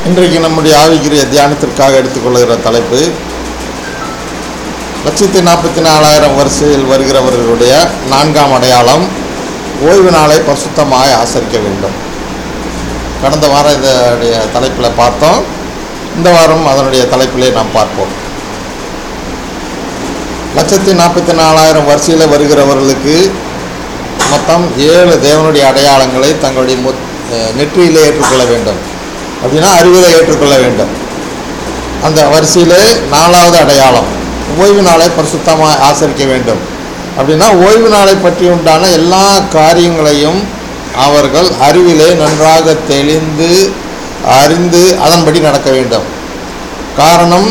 இன்றைக்கு நம்முடைய ஆவிக்குரிய தியானத்திற்காக எடுத்துக்கொள்கிற தலைப்பு லட்சத்தி நாற்பத்தி நாலாயிரம் வரிசையில் வருகிறவர்களுடைய நான்காம் அடையாளம் ஓய்வு நாளை பரிசுத்தமாக ஆசரிக்க வேண்டும் கடந்த வாரம் இதனுடைய தலைப்பில் பார்த்தோம் இந்த வாரம் அதனுடைய தலைப்பிலே நாம் பார்ப்போம் லட்சத்தி நாற்பத்தி நாலாயிரம் வரிசையில் வருகிறவர்களுக்கு மொத்தம் ஏழு தேவனுடைய அடையாளங்களை தங்களுடைய முத் அஹ் நெற்றியிலே ஏற்றுக்கொள்ள வேண்டும் அப்படின்னா அறிவிலை ஏற்றுக்கொள்ள வேண்டும் அந்த வரிசையிலே நாலாவது அடையாளம் ஓய்வு நாளை பரிசுத்தமாக ஆசரிக்க வேண்டும் அப்படின்னா ஓய்வு நாளை பற்றி உண்டான எல்லா காரியங்களையும் அவர்கள் அறிவிலே நன்றாக தெளிந்து அறிந்து அதன்படி நடக்க வேண்டும் காரணம்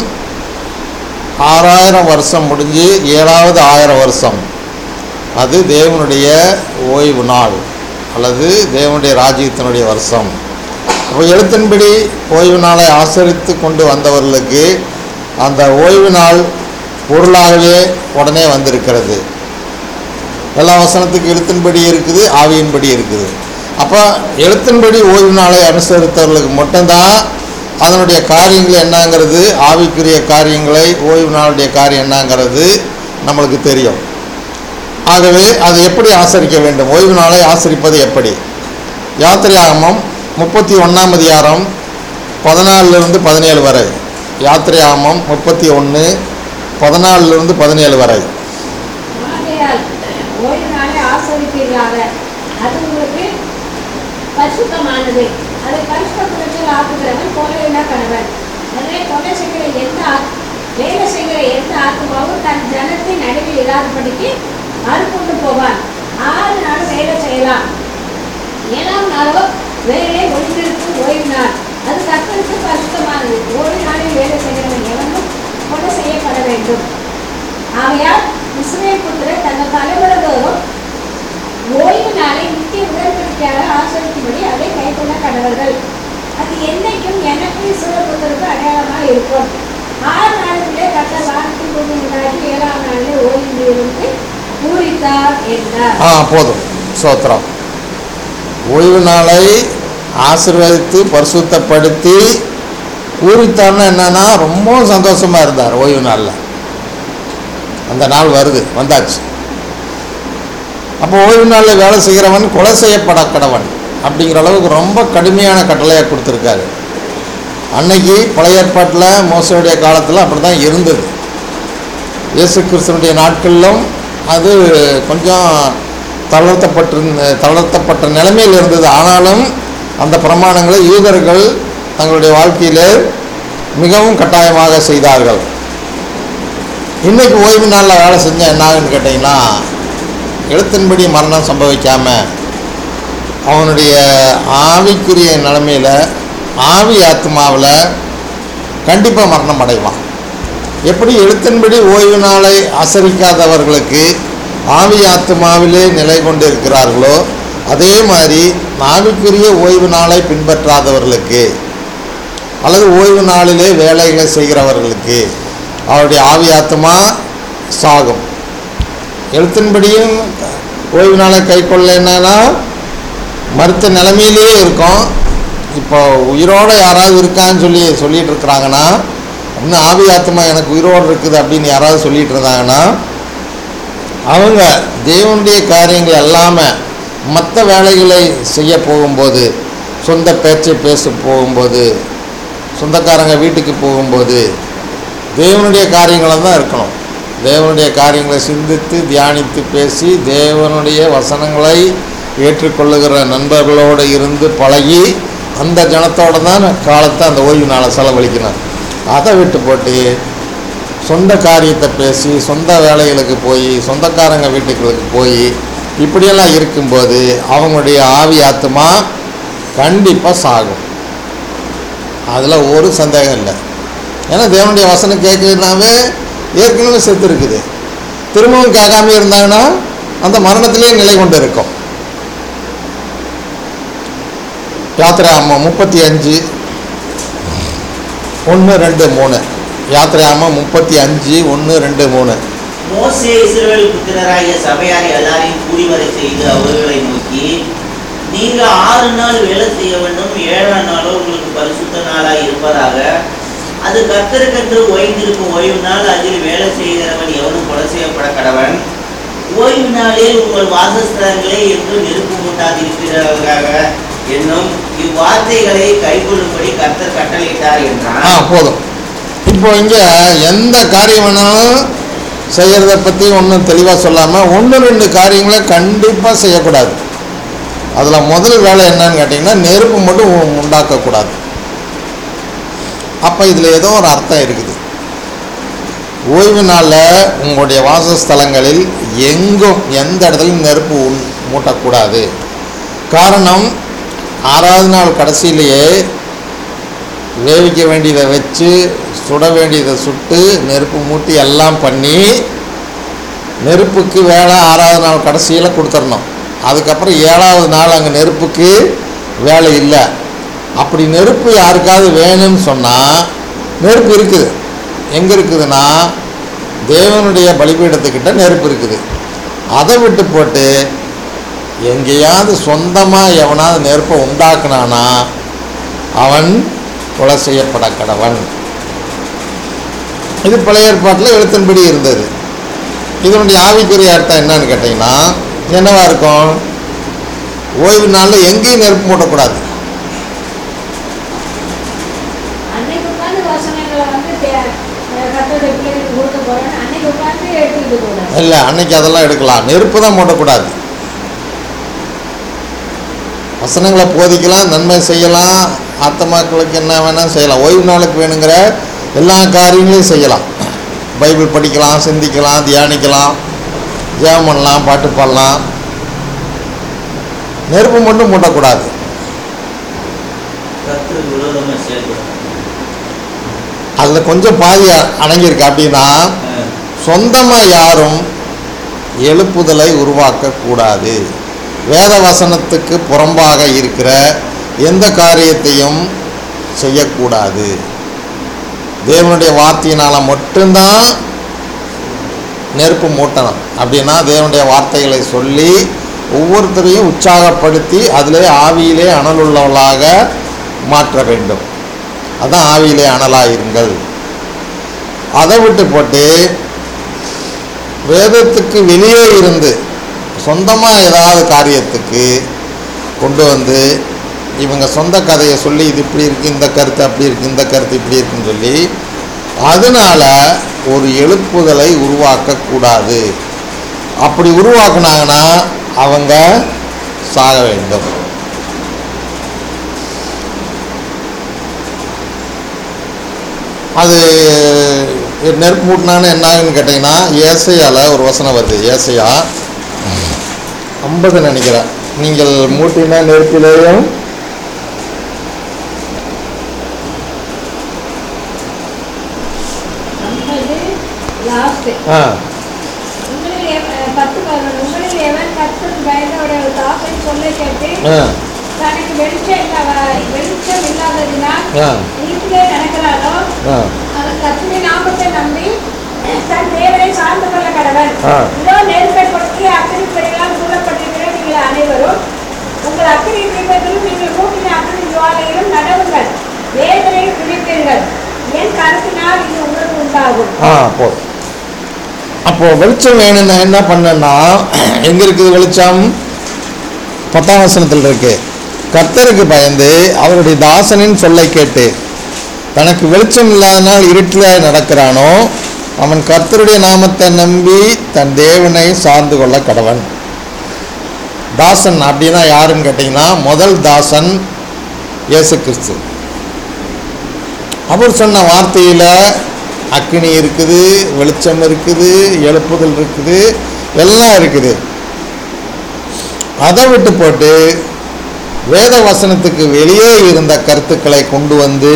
ஆறாயிரம் வருஷம் முடிஞ்சு ஏழாவது ஆயிரம் வருஷம் அது தேவனுடைய ஓய்வு நாள் அல்லது தேவனுடைய ராஜ்யத்தினுடைய வருஷம் அப்போ எழுத்தின்படி ஓய்வு நாளை ஆசரித்து கொண்டு வந்தவர்களுக்கு அந்த ஓய்வு நாள் பொருளாகவே உடனே வந்திருக்கிறது எல்லா வசனத்துக்கு எழுத்தின்படி இருக்குது ஆவியின்படி இருக்குது அப்போ எழுத்தின்படி ஓய்வு நாளை அனுசரித்தவர்களுக்கு மட்டும்தான் அதனுடைய காரியங்கள் என்னங்கிறது ஆவிக்குரிய காரியங்களை ஓய்வு நாளுடைய காரியம் என்னங்கிறது நம்மளுக்கு தெரியும் ஆகவே அதை எப்படி ஆசரிக்க வேண்டும் ஓய்வு நாளை ஆசரிப்பது எப்படி யாத்திரையாகமம் முப்பத்தி ஒன்றாம் அதிகாரம் பதினாலிருந்து பதினேழு வரை யாத்திரையாகமம் முப்பத்தி ஒன்று பதினாலிருந்து பதினேழு வரை ஆகையால் ஓய்வு நாளை ஆசரிப்பீர்களாக அது உங்களுக்கு பரிசுத்தமானது அதை பரிசுத்த குணத்தில் ஆக்குகிறவன் கொலையில்லா கணவன் எனவே கொலை செய்கிற எந்த ஆத்- வேலை செய்கிற எந்த ஆத்மாவும் தன் ஜனத்தின் நடுவில் இல்லாதபடிக்கு அறுப்புண்டு போவான் ஆறு நாள் வேலை செய்யலாம் ஏழாம் நாளோ வேலை ஒளிந்திருக்கும் ஓய்வு நாள் அது கர்த்தருக்கு பரிசுத்தமானது ஓய்வு நாளில் வேலை செய்கிறவன் எவனும் கொலை செய்யப்பட வேண்டும் ஆகையால் இஸ்ரேல் புத்திரர் தங்கள் தலைமுறை தோறும் ஓய்வு நாளை நித்திய உடன்படிக்கையாக ஆசிரிக்கும்படி அதை கைக்கொள்ள கடவர்கள் அது என்னைக்கும் எனக்கு இஸ்ரேல் புத்திரருக்கு அடையாளமாக இருக்கும் ஆறு நாளுக்குள்ளே கர்த்தர் வானத்தின் பூமி உண்டாக்கி ஏழாம் நாளில் ஓய்வு இருந்து பூரித்தார் என்றார் ஆ போதும் சோத்திரம் ஓய்வு நாளை ஆசீர்வதித்து பரிசுத்தப்படுத்தி பூரித்தார்னா என்னன்னா ரொம்ப சந்தோஷமாக இருந்தார் ஓய்வு நாளில் அந்த நாள் வருது வந்தாச்சு அப்போ ஓய்வு நாளில் வேலை செய்கிறவன் கொலை செய்யப்பட கடவன் அப்படிங்கிற அளவுக்கு ரொம்ப கடுமையான கட்டளையாக கொடுத்துருக்காரு அன்னைக்கு பழைய ஏற்பாட்டில் மோசடிய காலத்தில் அப்படி தான் இருந்தது இயேசு கிறிஸ்தனுடைய நாட்களிலும் அது கொஞ்சம் தளர்த்தப்பட்டிருந்த தளர்த்தப்பட்ட நிலைமையில் இருந்தது ஆனாலும் அந்த பிரமாணங்களை யூதர்கள் தங்களுடைய வாழ்க்கையிலே மிகவும் கட்டாயமாக செய்தார்கள் இன்னைக்கு ஓய்வு நாளில் வேலை செஞ்சால் என்ன ஆகுன்னு கேட்டிங்கன்னா எழுத்தின்படி மரணம் சம்பவிக்காமல் அவனுடைய ஆவிக்குரிய நிலைமையில் ஆவி ஆத்மாவில் கண்டிப்பாக மரணம் அடைவான் எப்படி எழுத்தின்படி ஓய்வு நாளை ஆசரிக்காதவர்களுக்கு ஆவி ஆத்மாவிலே நிலை கொண்டு இருக்கிறார்களோ அதே மாதிரி ஆவிக்குரிய ஓய்வு நாளை பின்பற்றாதவர்களுக்கு அல்லது ஓய்வு நாளிலே வேலைகளை செய்கிறவர்களுக்கு அவருடைய ஆவி ஆத்மா சாகும் எழுத்தின்படியும் ஓய்வு நாளை கை கொள்ளனா மறுத்த நிலைமையிலேயே இருக்கும் இப்போ உயிரோடு யாராவது இருக்கான்னு சொல்லி சொல்லிட்டு இருக்கிறாங்கன்னா இன்னும் ஆவி ஆத்மா எனக்கு உயிரோடு இருக்குது அப்படின்னு யாராவது சொல்லிட்டு இருந்தாங்கன்னா அவங்க தேவனுடைய காரியங்கள் எல்லாமே மற்ற வேலைகளை செய்ய போகும்போது சொந்த பேச்சை பேச போகும்போது சொந்தக்காரங்க வீட்டுக்கு போகும்போது தேவனுடைய காரியங்களை தான் இருக்கணும் தேவனுடைய காரியங்களை சிந்தித்து தியானித்து பேசி தேவனுடைய வசனங்களை ஏற்றுக்கொள்ளுகிற நண்பர்களோடு இருந்து பழகி அந்த ஜனத்தோட தான் காலத்தை அந்த ஓய்வு நாளை செலவழிக்கணும் அதை விட்டு போட்டு சொந்த காரியத்தை பேசி சொந்த வேலைகளுக்கு போய் சொந்தக்காரங்க வீட்டுகளுக்கு போய் இப்படியெல்லாம் இருக்கும்போது அவங்களுடைய ஆவி ஆத்மா கண்டிப்பாக சாகும் அதில் ஒரு சந்தேகம் இல்லை ஏன்னா தேவனுடைய வசனம் கேட்கலனாவே ஏற்கனவே செத்து இருக்குது திரும்பவும் கேட்காம இருந்தாங்கன்னா அந்த மரணத்திலே நிலை கொண்டு இருக்கும் யாத்திரை அம்மா முப்பத்தி அஞ்சு ஒன்று ரெண்டு மூணு யாத்திரை அம்மா முப்பத்தி அஞ்சு ஒன்று ரெண்டு மூணு மோசே இஸ்ரவேல் புத்திரராகிய சபையார் எல்லாரையும் கூடிவரை செய்து அவர்களை நோக்கி நீங்க ஆறு நாள் வேலை செய்ய வேண்டும் ஏழாம் நாளோ உங்களுக்கு பரிசுத்த நாளாய் இருப்பதாக அது கத்தருக்கென்று ஓய்ந்திருக்கும் ஓய்வு நாள் அதில் வேலை செய்கிறவன் எவனும் கொலை செய்யப்பட கடவன் ஓய்வு நாளில் உங்கள் வாசஸ்தலங்களை என்று நெருப்பு மூட்டாதிருக்கிறாக என்னும் இவ்வார்த்தைகளை கைக்கொள்ளும்படி கர்த்தர் கட்டளையிட்டார் ஆ என்றான் போதும் இப்போ இங்கே எந்த காரியம் வேணாலும் செய்கிறத பற்றி ஒன்றும் தெளிவாக சொல்லாமல் ஒன்று ரெண்டு காரியங்களை கண்டிப்பாக செய்யக்கூடாது அதில் முதல் வேலை என்னன்னு கேட்டிங்கன்னா நெருப்பு மட்டும் உ- உண்டாக்கக்கூடாது அப்போ இதில் ஏதோ ஒரு அர்த்தம் இருக்குது ஓய்வு நாளில் உங்களுடைய வாசஸ்தலங்களில் எங்கும் எந்த இடத்துலையும் நெருப்பு உண் மூட்டக்கூடாது காரணம் ஆறாவது நாள் கடைசியிலேயே வேவிக்க வேண்டியதை வச்சு சுட வேண்டியதை சுட்டு நெருப்பு மூட்டி எல்லாம் பண்ணி நெருப்புக்கு வேலை ஆறாவது நாள் கடைசியில் கொடுத்துடணும் அதுக்கப்புறம் ஏழாவது நாள் அங்கே நெருப்புக்கு வேலை இல்லை அப்படி நெருப்பு யாருக்காவது வேணும்னு சொன்னால் நெருப்பு இருக்குது எங்கே இருக்குதுன்னா தேவனுடைய பலிபீடத்துக்கிட்ட நெருப்பு இருக்குது அதை விட்டு போட்டு எங்கேயாவது சொந்தமாக எவனாவது நெருப்பை உண்டாக்குனானா அவன் கொலை செய்யப்பட கடவன் இது பழைய ஏற்பாட்டில் எழுத்தின்படி இருந்தது இதனுடைய ஆவிக்குரிய அர்த்தம் என்னன்னு கேட்டிங்கன்னா என்னவா இருக்கும் ஓய்வு நாளில் எங்கேயும் நெருப்பு மூட்டக்கூடாது அன்னைக்கு உட்கார்ந்து வசனங்களை வந்து தே- அஹ் கர்த்தருடைய பிள்ளைகளுக்கு கொடுக்க போறோம்னு அன்னைக்கு உட்கார்ந்து எடுத்துக்கிட்டு கூடாது இல்லை அன்னைக்கு அதெல்லாம் எடுக்கலாம் நெருப்பு தான் மூட்டக்கூடாது வசனங்களை போதிக்கலாம் நன்மை செய்யலாம் ஆத்தமாக்களுக்கு என்ன வேணால் செய்யலாம் ஓய்வு நாளுக்கு வேணுங்கிற எல்லா காரியங்களையும் செய்யலாம் பைபிள் படிக்கலாம் சிந்திக்கலாம் தியானிக்கலாம் ஜெபம் பண்ணலாம் பாட்டு பாடலாம் நெருப்பு மட்டும் மூட்டக்கூடாது கர்த்தர் விரோதமாக செயல்படும் அதில் கொஞ்சம் பாதி அ- அடங்கியிருக்கு அப்படின்னா சொந்தமாக யாரும் எழுப்புதலை உருவாக்கக்கூடாது வேத வசனத்துக்கு புறம்பாக இருக்கிற எந்த காரியத்தையும் செய்யக்கூடாது தேவனுடைய வார்த்தையினால் மட்டும்தான் நெருப்பு மூட்டணும் அப்படின்னா தேவனுடைய வார்த்தைகளை சொல்லி ஒவ்வொருத்தரையும் உற்சாகப்படுத்தி அதிலே ஆவியிலே அனல் உள்ளவளாக மாற்ற வேண்டும் அதான் ஆவியிலே அனலாயிருங்கள் அதை விட்டு போட்டு வேதத்துக்கு வெளியே இருந்து சொந்தமாக ஏதாவது காரியத்துக்கு கொண்டு வந்து இவங்க சொந்த கதையை சொல்லி இது இப்படி இருக்குது இந்த கருத்து அப்படி இருக்குது இந்த கருத்து இப்படி இருக்குன்னு சொல்லி அதனால ஒரு எழுப்புதலை உருவாக்கக்கூடாது அப்படி உருவாக்குனாங்கன்னா அவங்க சாக வேண்டும் அது நெருப்பு மூட்டினான்னு என்ன ஆகுன்னு கேட்டிங்கன்னா ஏசையால் ஒரு வசனம் வருது ஏசையா ஐம்பது நினைக்கிறேன் நீங்கள் மூட்டின நெருப்பிலேயும் ஐம்பது லாஸ்ட் ஆ உங்களில் எவ- பத்து பதினொன்று உங்களில் எவன் கர்த்தருக்கு பயந்தவருடைய தாக்கை சொல்ல கேட்டு ஆ தனக்கு வெளிச்சம் இல்லாத வெளிச்சம் இல்லாததினால் ஆ இருட்டிலே நடக்கிறானோ ஆ அவன் கர்த்தருடைய நாமத்தை நம்பி தன் தேவனை சார்ந்து கொள்ள கடவன் ஆ. இதோ நெருப்பை கொடுத்து அக்கினி பெயரால் சூழப்பட்டிருக்கிற நீங்கள் அனைவரும் உங்கள் அக்கினி தீபத்திலும் நீங்கள் மூட்டின அக்கினி ஜுவாலையிலும் நடவுங்கள் வேதனையில் குளிப்பீர்கள் என் கருத்தினால் இது உங்களுக்கு உண்டாகும் ஆ போதும் அப்போது வெளிச்சம் வேணும்னா என்ன பண்ணேன்னா எங்கே இருக்குது வெளிச்சம் பத்தாம் வசனத்தில் இருக்கு கர்த்தருக்கு பயந்து அவருடைய தாசனின் சொல்லை கேட்டு தனக்கு வெளிச்சம் இல்லாதனால் இருட்டில் நடக்கிறானோ அவன் கர்த்தருடைய நாமத்தை நம்பி தன் தேவனை சார்ந்து கொள்ள கடவன் தாசன் அப்படின்னா யாருன்னு கேட்டிங்கன்னா முதல் தாசன் இயேசு கிறிஸ்து அவர் சொன்ன வார்த்தையில் அக்கினி இருக்குது வெளிச்சம் இருக்குது எழுப்புதல் இருக்குது எல்லாம் இருக்குது அதை விட்டு போட்டு வேத வசனத்துக்கு வெளியே இருந்த கருத்துக்களை கொண்டு வந்து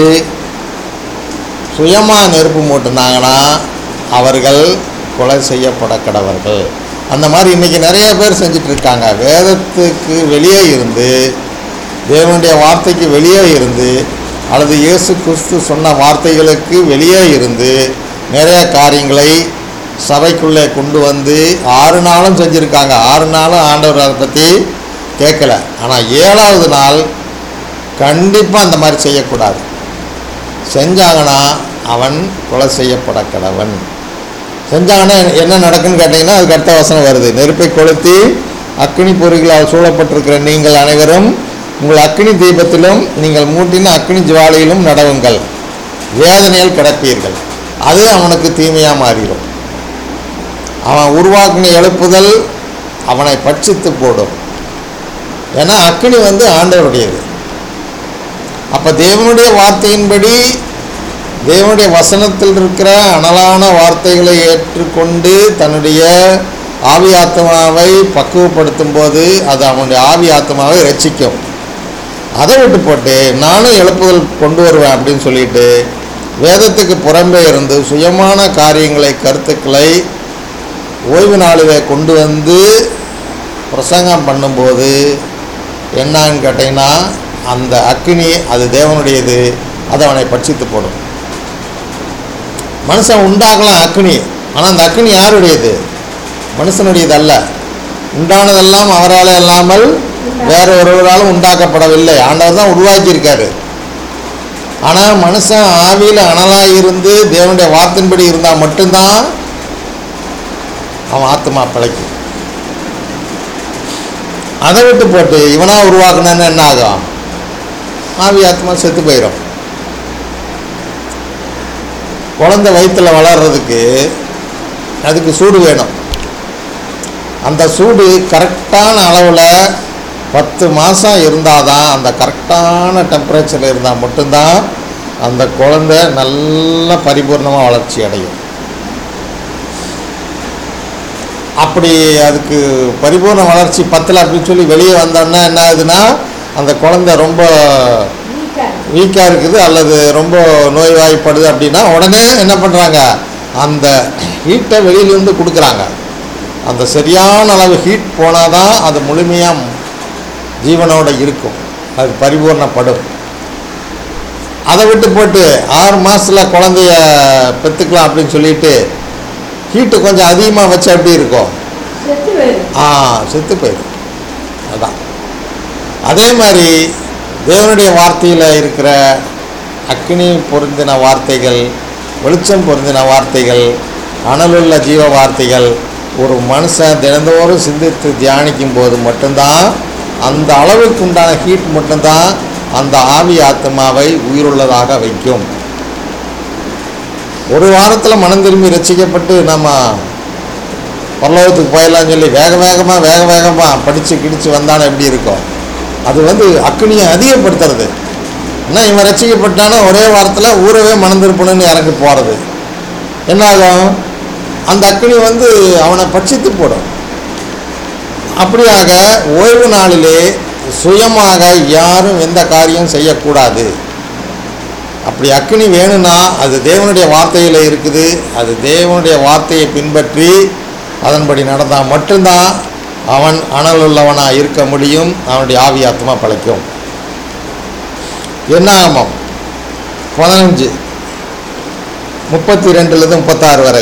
சுயமாக நெருப்பு மூட்டினாங்கன்னா அவர்கள் கொலை செய்யப்பட கடவர்கள் அந்த மாதிரி இன்றைக்கி நிறைய பேர் செஞ்சுட்டு இருக்காங்க வேதத்துக்கு வெளியே இருந்து தேவனுடைய வார்த்தைக்கு வெளியே இருந்து அல்லது இயேசு கிறிஸ்து சொன்ன வார்த்தைகளுக்கு வெளியே இருந்து நிறைய காரியங்களை சபைக்குள்ளே கொண்டு வந்து ஆறு நாளும் செஞ்சுருக்காங்க ஆறு நாளும் ஆண்டவர் அதை பற்றி கேட்கல ஆனால் ஏழாவது நாள் கண்டிப்பாக அந்த மாதிரி செய்யக்கூடாது செஞ்சாங்கன்னா அவன் கொலை செய்யப்பட கடவன் செஞ்சாங்கன்னா என்ன நடக்குன்னு கேட்டிங்கன்னா அதுக்கு அடுத்த வசனம் வருது நெருப்பை கொளுத்தி அக்கினி பொறிகளால் சூழப்பட்டிருக்கிற நீங்கள் அனைவரும் உங்கள் அக்கினி தீபத்திலும் நீங்கள் மூட்டின அக்கினி ஜுவாலையிலும் நடவுங்கள் வேதனையில் கிடப்பீர்கள் அது அவனுக்கு தீமையாக மாறிடும் அவன் உருவாக்கின எழுப்புதல் அவனை பட்சித்து போடும் ஏன்னா அக்கினி வந்து ஆண்டவருடையது அப்போ தேவனுடைய வார்த்தையின்படி தேவனுடைய வசனத்தில் இருக்கிற அனலான வார்த்தைகளை ஏற்றுக்கொண்டு தன்னுடைய ஆவி ஆத்மாவை பக்குவப்படுத்தும் போது அது அவனுடைய ஆவி ஆத்மாவை ரட்சிக்கும் அதை விட்டு போட்டு நானும் எழுப்புதல் கொண்டு வருவேன் அப்படின்னு சொல்லிட்டு வேதத்துக்கு புறம்பே இருந்து சுயமான காரியங்களை கருத்துக்களை ஓய்வு நாளிலே கொண்டு வந்து பிரசங்கம் பண்ணும்போது என்னன்னு கேட்டிங்கன்னா அந்த அக்கினி அது தேவனுடையது அது அவனை பட்சித்து போடும் மனுஷன் உண்டாக்கலாம் அக்கினி ஆனால் அந்த அக்கினி யாருடையது மனுஷனுடையது அல்ல உண்டானதெல்லாம் அவரால் இல்லாமல் வேற ஒருவராலும் உண்டாக்கப்படவில்லை ஆண்டவர் தான் உருவாக்கியிருக்காரு ஆனால் மனுஷன் ஆவியில் அனலாக இருந்து தேவனுடைய வார்த்தையின்படி இருந்தால் மட்டும்தான் அவன் ஆத்மா பிழைக்கும் அதை விட்டு போட்டு இவனா உருவாக்குனன்னு என்ன ஆகும் ஆவி ஆத்மா செத்து போயிடும் குழந்தை வயிற்றில் வளர்றதுக்கு அதுக்கு சூடு வேணும் அந்த சூடு கரெக்டான அளவில் பத்து மாதம் இருந்தால் தான் அந்த கரெக்டான டெம்பரேச்சரில் இருந்தால் மட்டும்தான் அந்த குழந்தை நல்ல பரிபூர்ணமாக வளர்ச்சி அடையும் அப்படி அதுக்கு பரிபூர்ண வளர்ச்சி பத்தலை அப்படின்னு சொல்லி வெளியே வந்தோன்னா என்ன ஆகுதுன்னா அந்த குழந்தை ரொம்ப வீக்கா வீக்காக இருக்குது அல்லது ரொம்ப நோய்வாய்ப்படுது அப்படின்னா உடனே என்ன பண்ணுறாங்க அந்த ஹீட்டை வெளியிலேருந்து கொடுக்குறாங்க அந்த சரியான அளவு ஹீட் போனால் தான் அது முழுமையாக ஜீவனோட இருக்கும் அது பரிபூர்ணப்படும் அதை விட்டு போட்டு ஆறு மாதத்தில் குழந்தைய பெற்றுக்கலாம் அப்படின்னு சொல்லிட்டு ஹீட்டு கொஞ்சம் அதிகமாக வச்சா எப்படி இருக்கும் செத்து போயிடும் ஆ செத்து போயிடும் அதான் அதே மாதிரி தேவனுடைய வார்த்தையில் இருக்கிற அக்கினி பொருந்தின வார்த்தைகள் வெளிச்சம் பொருந்தின வார்த்தைகள் அனலுள்ள ஜீவ வார்த்தைகள் ஒரு மனுஷன் தினந்தோறும் சிந்தித்து தியானிக்கும் போது மட்டும்தான் அந்த அளவுக்கு உண்டான ஹீட் மட்டும்தான் அந்த ஆவி ஆத்மாவை உயிருள்ளதாக வைக்கும் ஒரு வாரத்தில் மனம் திரும்பி ரசிக்கப்பட்டு நம்ம பரலோகத்துக்கு போயிடலாம்னு சொல்லி வேக வேகமாக வேக வேகமாக படித்து கிடிச்சு வந்தானே எப்படி இருக்கும் அது வந்து அக்னியை அதிகப்படுத்துறது என்ன இவன் ரசிக்கப்பட்டானா ஒரே வாரத்தில் ஊரவே மனம் திருப்பணும்னு இறங்கி போகிறது என்னாகும் அந்த அக்னி வந்து அவனை பட்சித்து போடும் அப்படியாக ஓய்வு நாளிலே சுயமாக யாரும் எந்த காரியம் செய்யக்கூடாது அப்படி அக்கினி வேணும்னா அது தேவனுடைய வார்த்தையில் இருக்குது அது தேவனுடைய வார்த்தையை பின்பற்றி அதன்படி நடந்தால் மட்டும்தான் அவன் அனல் உள்ளவனாக இருக்க முடியும் அவனுடைய ஆவி ஆத்மா பழைக்கும் என்னாகமம் பதினஞ்சு முப்பத்தி ரெண்டுலேருந்து முப்பத்தாறு வரை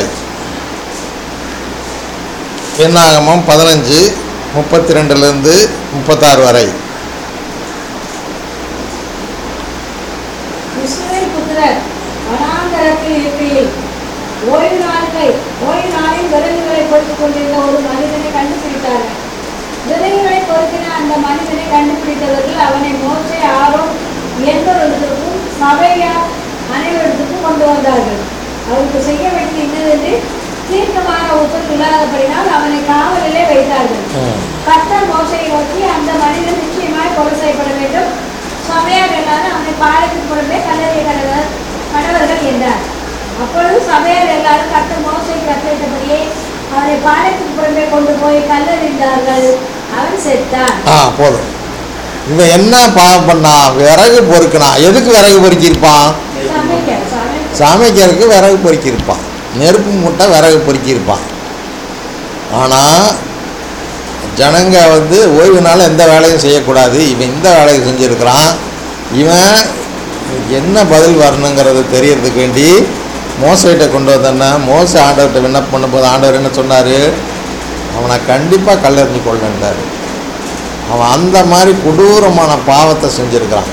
என்னாகமம் பதினஞ்சு முப்பத்தி ரெண்டுலேருந்து முப்பத்தாறு வரை இஸ்ரவேல் புத்திரர் வனாந்தரத்தில் இருக்கையில் ஓய்வு நாட்கள் ஓய்வு நாளில் விறகுகளை பொறுத்துக் கொண்டிருந்த ஒரு மனிதனை கண்டுபிடித்தார்கள் விறகுகளை பொறுத்தின அந்த மனிதனை கண்டுபிடித்தவர்கள் அவனை மோசே ஆரோன் என்பவர்களுக்கும் சபையார் அனைவருக்கும் கொண்டு வந்தார்கள் அவருக்கு செய்ய வேண்டியது என்னவென்று தீர்க்கமான உத்தரவு இல்லாதபடினால் அவனை காவலிலே வைத்தார்கள் ம். கர்த்தர் மோசையை நோக்கி அந்த மனிதன் நிச்சயமாய் கொலை செய்யப்பட வேண்டும் சபையார் எல்லாரும் அவனை பாலத்துக்கு புறம்பே கல்லறிய கடவர் கடவர்கள் என்றார் அப்பொழுது சபையார் எல்லாரும் கர்த்தர் மோசை கட்டளையிட்டபடியே அவனை பாலத்துக்கு புறம்பே கொண்டு போய் கல்லறிந்தார்கள் அவன் செத்தான் ஆ போதும் இவன் என்ன பாவம் பண்ணான் விறகு பொறுக்கினான் எதுக்கு விறகு பொறுக்கியிருப்பான் சமைக்க சமை சமைக்கிறதுக்கு விறகு பொறுக்கியிருப்பான் நெருப்பு மூட்டை விறகு பொறுக்கியிருப்பான் ஆனால் ஜனங்க வந்து ஓய்வு நாள் எந்த வேலையும் செய்யக்கூடாது இவன் இந்த வேலையை செஞ்சுருக்கிறான் இவன் என்ன பதில் வரணுங்கிறது தெரியறதுக்கு வேண்டி மோசைகிட்ட கொண்டு வந்தேன்னா மோச ஆண்டவர்கிட்ட விண்ணப்பம் பண்ணும்போது ஆண்டவர் என்ன சொன்னார் அவனை கண்டிப்பாக கல்லறிஞ்சு கொள்ளன்றார் அவன் அந்த மாதிரி கொடூரமான பாவத்தை செஞ்சுருக்கிறான்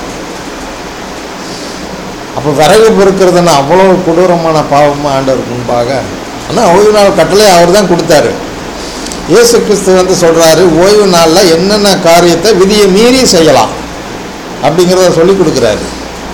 அப்போ விறகு பொறுக்கிறதுன்னா அவ்வளோ கொடூரமான பாவமாக ஆண்டவர் முன்பாக ஆனால் ஓய்வு நாள் கட்டளை அவர் தான் கொடுத்தாரு இயேசு கிறிஸ்து வந்து சொல்கிறாரு ஓய்வு நாளில் என்னென்ன காரியத்தை விதியை மீறி செய்யலாம் அப்படிங்கிறத சொல்லி கொடுக்குறாரு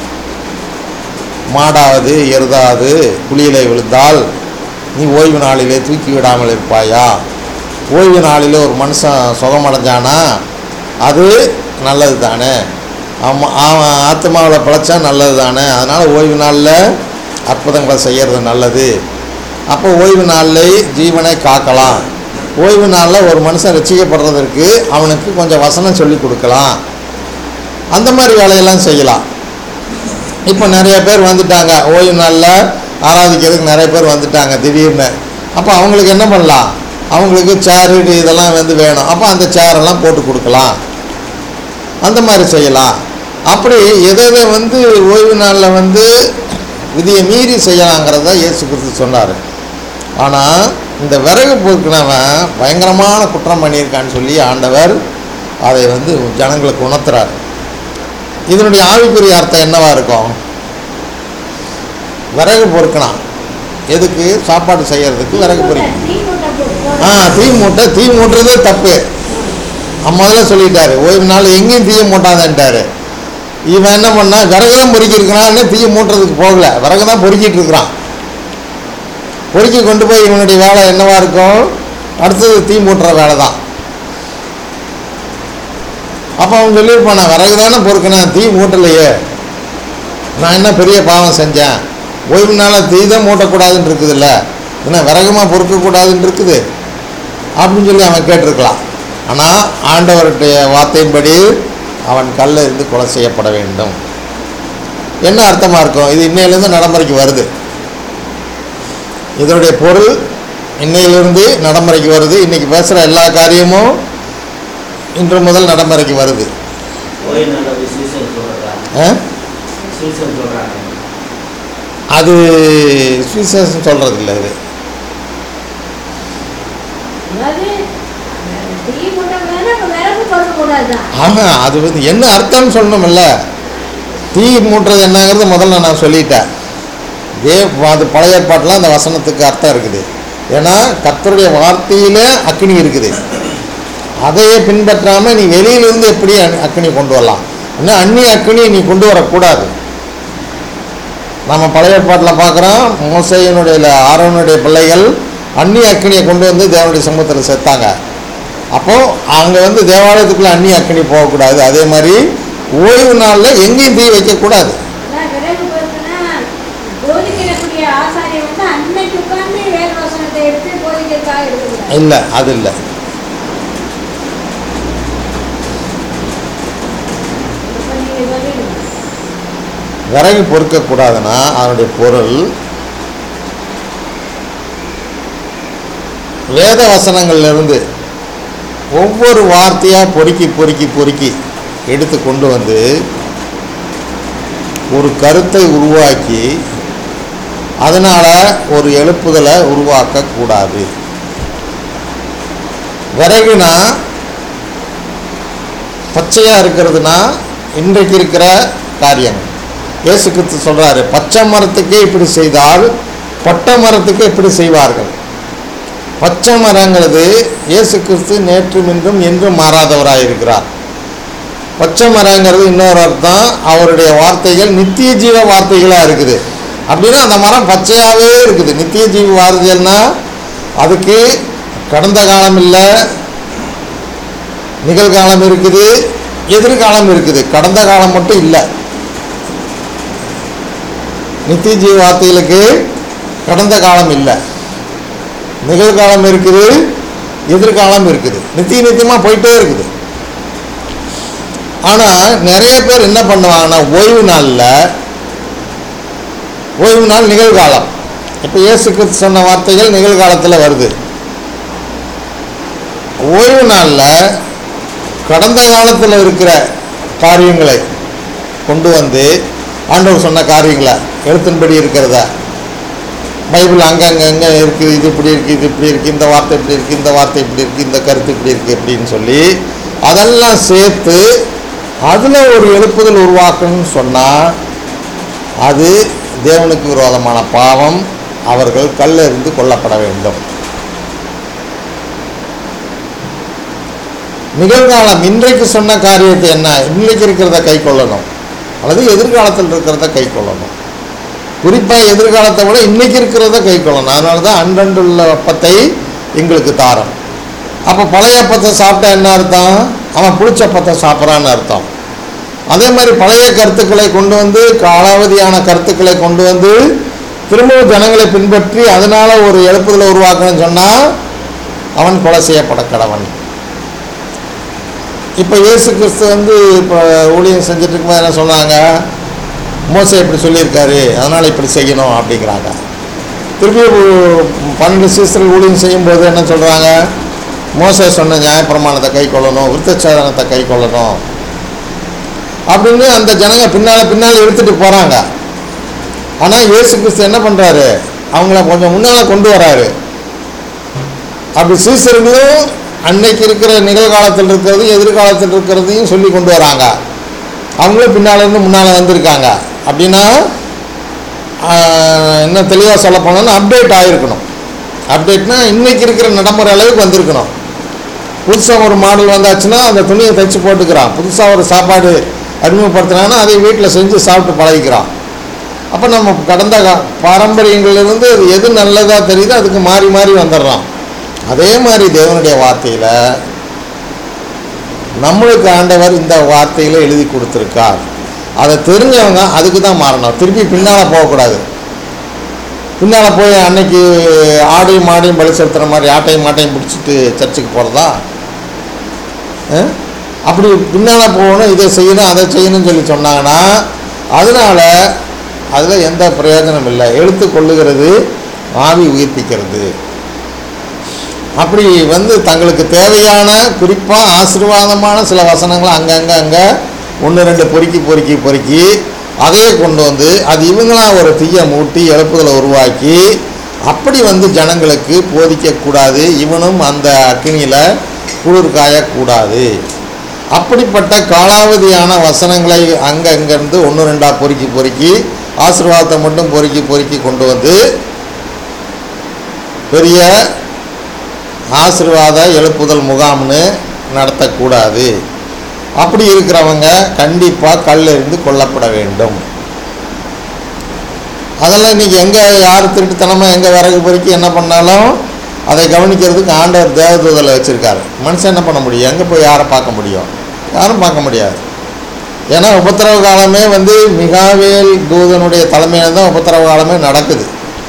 மாடாவது எருதாவது குழியிலே விழுந்தால் நீ ஓய்வு நாளிலே தூக்கி விடாமல் இருப்பாயா ஓய்வு நாளிலே ஒரு மனுஷன் சுகமடைஞ்சானா அது நல்லது தானே ஆமாம் அவன் ஆத்மாவில் பிழைச்சா நல்லது தானே அதனால் ஓய்வு நாளில் அற்புதங்களை செய்கிறது நல்லது அப்போ ஓய்வு நாளில் ஜீவனை காக்கலாம் ஓய்வு நாளில் ஒரு மனுஷன் ரசிக்கப்படுறதற்கு அவனுக்கு கொஞ்சம் வசனம் சொல்லி கொடுக்கலாம் அந்த மாதிரி வேலையெல்லாம் செய்யலாம் இப்போ நிறைய பேர் வந்துட்டாங்க ஓய்வு நாளில் ஆராதிக்கிறதுக்கு நிறைய பேர் வந்துட்டாங்க திடீர்னு அப்போ அவங்களுக்கு என்ன பண்ணலாம் அவங்களுக்கு சேரு இதெல்லாம் வந்து வேணும் அப்போ அந்த சேரெல்லாம் போட்டு கொடுக்கலாம் அந்த மாதிரி செய்யலாம் அப்படி எதை எதை வந்து ஓய்வு நாளில் வந்து விதியை மீறி செய்யலாங்கிறத இயேசு கிறிஸ்து சொன்னார் ஆனால் இந்த விறகு பொறுக்கினவன் பயங்கரமான குற்றம் பண்ணியிருக்கான்னு சொல்லி ஆண்டவர் அதை வந்து ஜனங்களுக்கு உணர்த்துறார் இதனுடைய ஆவிக்குரிய அர்த்தம் என்னவா இருக்கும் விறகு பொறுக்கணும் எதுக்கு சாப்பாடு செய்யறதுக்கு விறகு பொறுக்கணும் தீ மூட்டை போ- ஆ தீ மூட்டை தீ மூட்டுறதே தப்பு அம்மா முதல்ல சொல்லிட்டாரு ஓய்வு நாள் எங்கேயும் தீய மூட்டாதன்ட்டாரு இவன் என்ன பண்ணா விறகு தான் பொறுக்கிருக்கிறான்னு தீய மூட்டுறதுக்கு போகல விறகு தான் பொறுக்கிட்டு இருக்கிறான் பொறுக்கி கொண்டு போய் இவனுடைய வேலை என்னவா இருக்கும் அடுத்தது தீ மூட்டுற வேலை தான் அப்போ அவன் சொல்லியிருப்பான் நான் விறகு தானே பொறுக்கினேன் தீ மூட்டலையே நான் என்ன பெரிய பாவம் செஞ்சேன் ஓய்வு நாளில் தீ தான் மூட்டக்கூடாதுன்னு இருக்குதுல்ல என்ன விறகுமா பொறுக்கக்கூடாதுன்னு இருக்குது அப்படின்னு சொல்லி அவன் கேட்டிருக்கலாம் ஆனால் ஆண்டவருடைய வார்த்தையின்படி அவன் கல்ல இருந்து கொலை செய்யப்பட வேண்டும் என்ன அர்த்தமாக இருக்கும் இது இன்னையிலேருந்து நடைமுறைக்கு வருது இதனுடைய பொருள் இன்னையிலிருந்து நடைமுறைக்கு வருது இன்னைக்கு பேசுகிற எல்லா காரியமும் இன்று முதல் நடைமுறைக்கு வருது ஓய்வு நாளில் போய் சீசன் சொல்கிறாங்க ஆ? சீசன் சொல்கிறாங்க அது சுவிசேஷம் சொல்கிறது இல்லை இது அதாவது, தீ மூட்டை வேணா அப்ப விறகு பொறுக்கக்கூடாதுதான். ஆமாம் அது வந்து என்ன அர்த்தம்னு சொல்லணும்ல தீ மூட்டுறது என்னங்கிறது முதல்ல நான் சொல்லிட்டேன் இதே அது பழைய ஏற்பாட்டில் அந்த வசனத்துக்கு அர்த்தம் இருக்குது ஏன்னா கர்த்தருடைய வார்த்தையிலே அக்கினி இருக்குது அதையே பின்பற்றாமல் நீ வெளியிலிருந்து எப்படி அ- அக்கினி கொண்டு வரலாம் இன்னும் அந்நிய அக்கினி நீ கொண்டு வரக்கூடாது நம்ம பழைய ஏற்பாட்டில் பார்க்குறோம் மோசையினுடைய இல்ல, ஆரோனுடைய பிள்ளைகள் அந்நிய அக்கினியை கொண்டு வந்து தேவனுடைய சமூகத்தில் சேர்த்தாங்க அப்போது அங்கே வந்து தேவாலயத்துக்குள்ளே அந்நிய அக்கினி போகக்கூடாது அதே மாதிரி ஓய்வு நாளில் எங்கேயும் தீ வைக்கக்கூடாது அதான் விறகு பொறுக்குனா, போதிக்கிறக்கூடிய ஆசாரியர் வந்து அன்னைக்கு உட்கார்ந்து வேத வசனத்தை எடுத்து போதிக்கிறதுக்காக எடுக்கக்கூடாது. இல்லை அது இல்லை இப்ப நீங்க சொல்லிடுங்க. விறகு பொறுக்கக்கூடாதுன்னா அதனுடைய பொருள் வேத வசனங்கள்லேருந்து ஒவ்வொரு வார்த்தையாக பொறுக்கி பொறுக்கி பொறுக்கி எடுத்து கொண்டு வந்து ஒரு கருத்தை உருவாக்கி அதனால் ஒரு எழுப்புதலை உருவாக்கக்கூடாது விறகுனா பச்சையாக இருக்கிறதுனா இன்றைக்கு இருக்கிற காரியம் இயேசு கிறிஸ்து சொல்கிறாரு பச்சை மரத்துக்கே இப்படி செய்தால் பட்டை மரத்துக்கு இப்படி செய்வார்கள் பச்சை மரங்கிறது இயேசு கிறிஸ்து நேற்றும் இன்றும் என்றும் மாறாதவராக இருக்கிறார் பச்சை மரங்கிறது இன்னொரு அர்த்தம் அவருடைய வார்த்தைகள் நித்திய ஜீவ வார்த்தைகளாக இருக்குது அப்படின்னா அந்த மரம் பச்சையாகவே இருக்குது நித்திய ஜீவ வார்த்தைகள்னா அதுக்கு கடந்த காலம் இல்லை நிகழ்காலம் இருக்குது எதிர்காலம் இருக்குது கடந்த காலம் மட்டும் இல்லை நித்திய ஜீவ வார்த்தைகளுக்கு கடந்த காலம் இல்லை நிகழ்காலம் இருக்குது எதிர்காலம் இருக்குது நித்திய நித்தியமாக போயிட்டே இருக்குது ஆனால் நிறைய பேர் என்ன பண்ணுவாங்கன்னா ஓய்வு நாளில் ஓய்வு நாள் நிகழ்காலம் இப்போ இயேசு கிறிஸ்து சொன்ன வார்த்தைகள் நிகழ்காலத்தில் வருது ஓய்வு நாளில் கடந்த காலத்தில் இருக்கிற காரியங்களை கொண்டு வந்து ஆண்டவர் சொன்ன காரியங்களை எழுத்தின்படி இருக்கிறத பைபிள் அங்கங்கே அங்கே இருக்குது இது இப்படி இருக்குது இது இப்படி இருக்குது இந்த வார்த்தை இப்படி இருக்குது இந்த வார்த்தை இப்படி இருக்குது இந்த கருத்து இப்படி இருக்குது அப்படின்னு சொல்லி அதெல்லாம் சேர்த்து அதில் ஒரு எழுப்புதல் உருவாக்கணும்னு சொன்னால் அது தேவனுக்கு விரோதமான பாவம் அவர்கள் கல்லெறிந்து கொல்லப்பட வேண்டும் நிகழ்காலம் இன்றைக்கு சொன்ன காரியத்தை என்ன இன்றைக்கு இருக்கிறத கை கொள்ளணும் அல்லது எதிர்காலத்தில் இருக்கிறத கை கொள்ளணும் குறிப்பாக எதிர்காலத்தை விட இன்னைக்கு இருக்கிறத கை கொள்ளணும் அதனால தான் அன்றண்டுள்ள அப்பத்தை எங்களுக்கு தாரம் அப்போ பழைய அப்பத்தை சாப்பிட்டா என்ன அர்த்தம் அவன் பிடிச்ச அப்பத்தை சாப்பிட்றான்னு அர்த்தம் அதே மாதிரி பழைய கருத்துக்களை கொண்டு வந்து காலாவதியான கருத்துக்களை கொண்டு வந்து திரும்பவும் ஜனங்களை பின்பற்றி அதனால ஒரு எழுப்புதலை உருவாக்கணும்னு சொன்னால் அவன் கொலை செய்யப்பட கடவன் இப்போ இயேசு கிறிஸ்து வந்து இப்போ ஊழியம் செஞ்சுட்டு இருக்கும்போது என்ன சொன்னாங்க மோசை இப்படி சொல்லியிருக்காரு அதனால் இப்படி செய்யணும் அப்படிங்கிறாங்க திருப்பி ஒரு பன்னெண்டு சீசர்கள் ஊழியம் செய்யும்போது என்ன சொல்கிறாங்க மோசை சொன்ன நியாயப்பிரமாணத்தை கை கொள்ளணும் விருத்தச்சாதனத்தை கை கொள்ளணும் அப்படின்னு அந்த ஜனங்க பின்னால் பின்னால் எடுத்துகிட்டு போகிறாங்க ஆனால் இயேசு கிறிஸ்து என்ன பண்ணுறாரு அவங்கள கொஞ்சம் முன்னால் கொண்டு வராரு அப்படி சீசர்களும் அன்னைக்கு இருக்கிற நிகழ்காலத்தில் இருக்கிறதையும் எதிர்காலத்தில் இருக்கிறதையும் சொல்லி கொண்டு வராங்க அவங்களும் பின்னால் இருந்து முன்னால் வந்திருக்காங்க அப்படின்னா ஆஹ், இன்னும் தெளிவாக சொல்ல போனோம்னா அப்டேட் ஆகிருக்கணும் அப்டேட்னா இன்னைக்கு இருக்கிற நடைமுறை அளவுக்கு வந்திருக்கணும் புதுசாக ஒரு மாடல் வந்தாச்சுன்னா அந்த துணியை தைச்சு போட்டுக்கிறான் புதுசாக ஒரு சாப்பாடு அறிமுகப்படுத்தினான்னா அதை வீட்டில் செஞ்சு சாப்பிட்டு பழகிக்கிறான் அப்போ நம்ம கடந்த கா- பாரம்பரியங்களிலிருந்து அது எது நல்லதாக தெரியுதோ அதுக்கு மாறி மாறி வந்துடுறான் அதே மாதிரி தேவனுடைய வார்த்தையில் நம்மளுக்கு ஆண்டவர் இந்த வார்த்தையில் எழுதி கொடுத்துருக்கார் அதை தெரிஞ்சவங்க அதுக்கு தான் மாறணும் திருப்பி பின்னால் போகக்கூடாது பின்னால் போய் அன்னைக்கு ஆடையும் மாடையும் பலி செலுத்துகிற மாதிரி ஆட்டையும் மாட்டையும் பிடிச்சிட்டு சர்ச்சுக்கு போகிறதா அப்படி பின்னால் போகணும் இதை செய்யணும் அதை செய்யணும்னு சொல்லி சொன்னாங்கன்னா அதனால் அதில் எந்த பிரயோஜனம் இல்லை எழுத்து கொள்ளுகிறது ஆவி உயிர்ப்பிக்கிறது அப்படி வந்து தங்களுக்கு தேவையான குறிப்பாக ஆசீர்வாதமான சில வசனங்களை அங்கங்கே அங்கே ஒன்று ரெண்டு பொறுக்கி பொறுக்கி பொறுக்கி அதையே கொண்டு வந்து அது இவங்களா ஒரு தீயை மூட்டி எழுப்புதலை உருவாக்கி அப்படி வந்து ஜனங்களுக்கு போதிக்கக்கூடாது இவனும் அந்த அக்னியில் குளிர் காயக்கூடாது அப்படிப்பட்ட காலாவதியான வசனங்களை அங்கங்கேருந்து ஒன்று ரெண்டாக பொறுக்கி பொறுக்கி ஆசீர்வாதத்தை மட்டும் பொறுக்கி பொறுக்கி கொண்டு வந்து பெரிய ஆசீர்வாத எழுப்புதல் முகாம்னு நடத்தக்கூடாது அப்படி இருக்கிறவங்க கண்டிப்பாக கல்லெறிந்து கொல்லப்பட வேண்டும் அதெல்லாம் இன்றைக்கி எங்கே யார் திருட்டுத்தனமாக எங்கே விறகு பொறுக்கி என்ன பண்ணாலும் அதை கவனிக்கிறதுக்கு ஆண்டவர் தேவதூதலை வச்சுருக்காரு மனுஷன் என்ன பண்ண முடியும் எங்கே போய் யாரை பார்க்க முடியும் யாரும் பார்க்க முடியாது ஏன்னா உபத்திரவ காலமே வந்து மிகாவேல் தூதனுடைய தலைமையில் தான் உபத்திரவ காலமே நடக்குது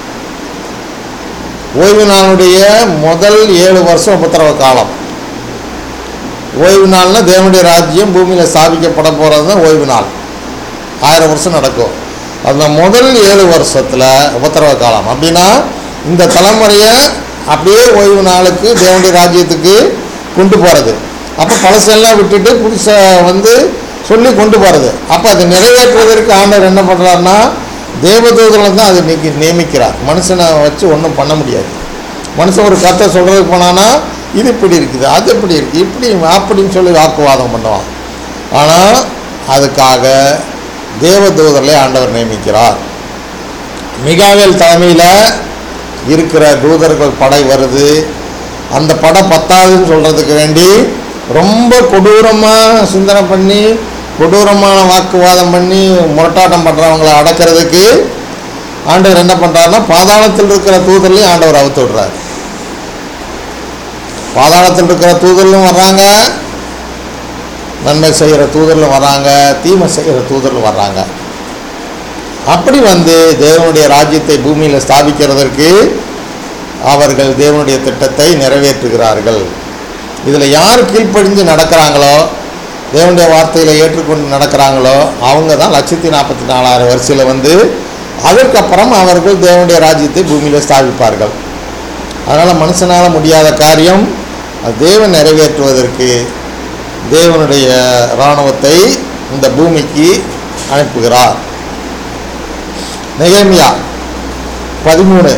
ஓய்வு நாளுடைய முதல் ஏழு வருஷம் உபத்திரவ காலம் ஓய்வு நாள்னா தேவனுடைய ராஜ்யம் பூமியில் ஸ்தாபிக்கப்பட போகிறது தான் ஓய்வு நாள் ஆயிரம் வருஷம் நடக்கும் அந்த முதல் ஏழு வருஷத்தில் உபத்திரவ காலம் அப்படின்னா இந்த தலைமுறையை அப்படியே ஓய்வு நாளுக்கு தேவனுடைய ராஜ்யத்துக்கு கொண்டு போகிறது அப்போ பழசெல்லாம் விட்டுட்டு புதுசை வந்து சொல்லி கொண்டு போகிறது அப்போ அதை நிறைவேற்றுவதற்கு ஆண்டவர் என்ன பண்ணுறாருன்னா தேவதூதர்களை தான் அது இன்னைக்கு நியமிக்கிறார் மனுஷனை வச்சு ஒன்றும் பண்ண முடியாது மனுஷன் ஒரு கத்தை சொல்கிறதுக்கு போனான்னா இது இப்படி இருக்குது அது இப்படி இருக்குது இப்படி அப்படின்னு சொல்லி வாக்குவாதம் பண்ணுவான் ஆனால் அதுக்காக தேவதூதர்களை ஆண்டவர் நியமிக்கிறார் மிகாவேல் தலைமையில் இருக்கிற தூதர்கள் படை வருது அந்த படை பத்தாதுன்னு சொல்கிறதுக்கு வேண்டி ரொம்ப கொடூரமாக சிந்தனை பண்ணி கொடூரமான வாக்குவாதம் பண்ணி முரட்டாட்டம் பண்ணுறவங்கள அடக்கிறதுக்கு ஆண்டவர் என்ன பண்ணுறாருன்னா பாதாளத்தில் இருக்கிற தூதர்லையும் ஆண்டவர் அவுத்து விடுறாரு பாதாளத்தில் இருக்கிற தூதர்களும் வர்றாங்க நன்மை செய்கிற தூதர்களும் வர்றாங்க தீமை செய்கிற தூதர்களும் வர்றாங்க அப்படி வந்து தேவனுடைய ராஜ்யத்தை பூமியில் ஸ்தாபிக்கிறதற்கு அவர்கள் தேவனுடைய திட்டத்தை நிறைவேற்றுகிறார்கள் இதில் யார் கீழ்ப்படிஞ்சு நடக்கிறாங்களோ தேவனுடைய வார்த்தையில் ஏற்றுக்கொண்டு நடக்கிறாங்களோ அவங்க தான் லட்சத்தி நாற்பத்தி நாலாயிரம் வரிசையில் வந்து அதற்கப்புறம் அவர்கள் தேவனுடைய ராஜ்யத்தை பூமியில் ஸ்தாபிப்பார்கள் அதனால் மனுஷனால் முடியாத காரியம் அது தேவன் நிறைவேற்றுவதற்கு தேவனுடைய இராணுவத்தை இந்த பூமிக்கு அனுப்புகிறார் நெகேமியா பதிமூணு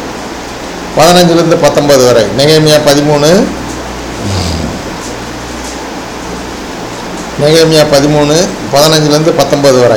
பதினஞ்சுலேருந்து பத்தொன்பது வரை நெகேமியா பதிமூணு நெகேமியா பதிமூணு பதினஞ்சுலேருந்து பத்தொன்பது வரை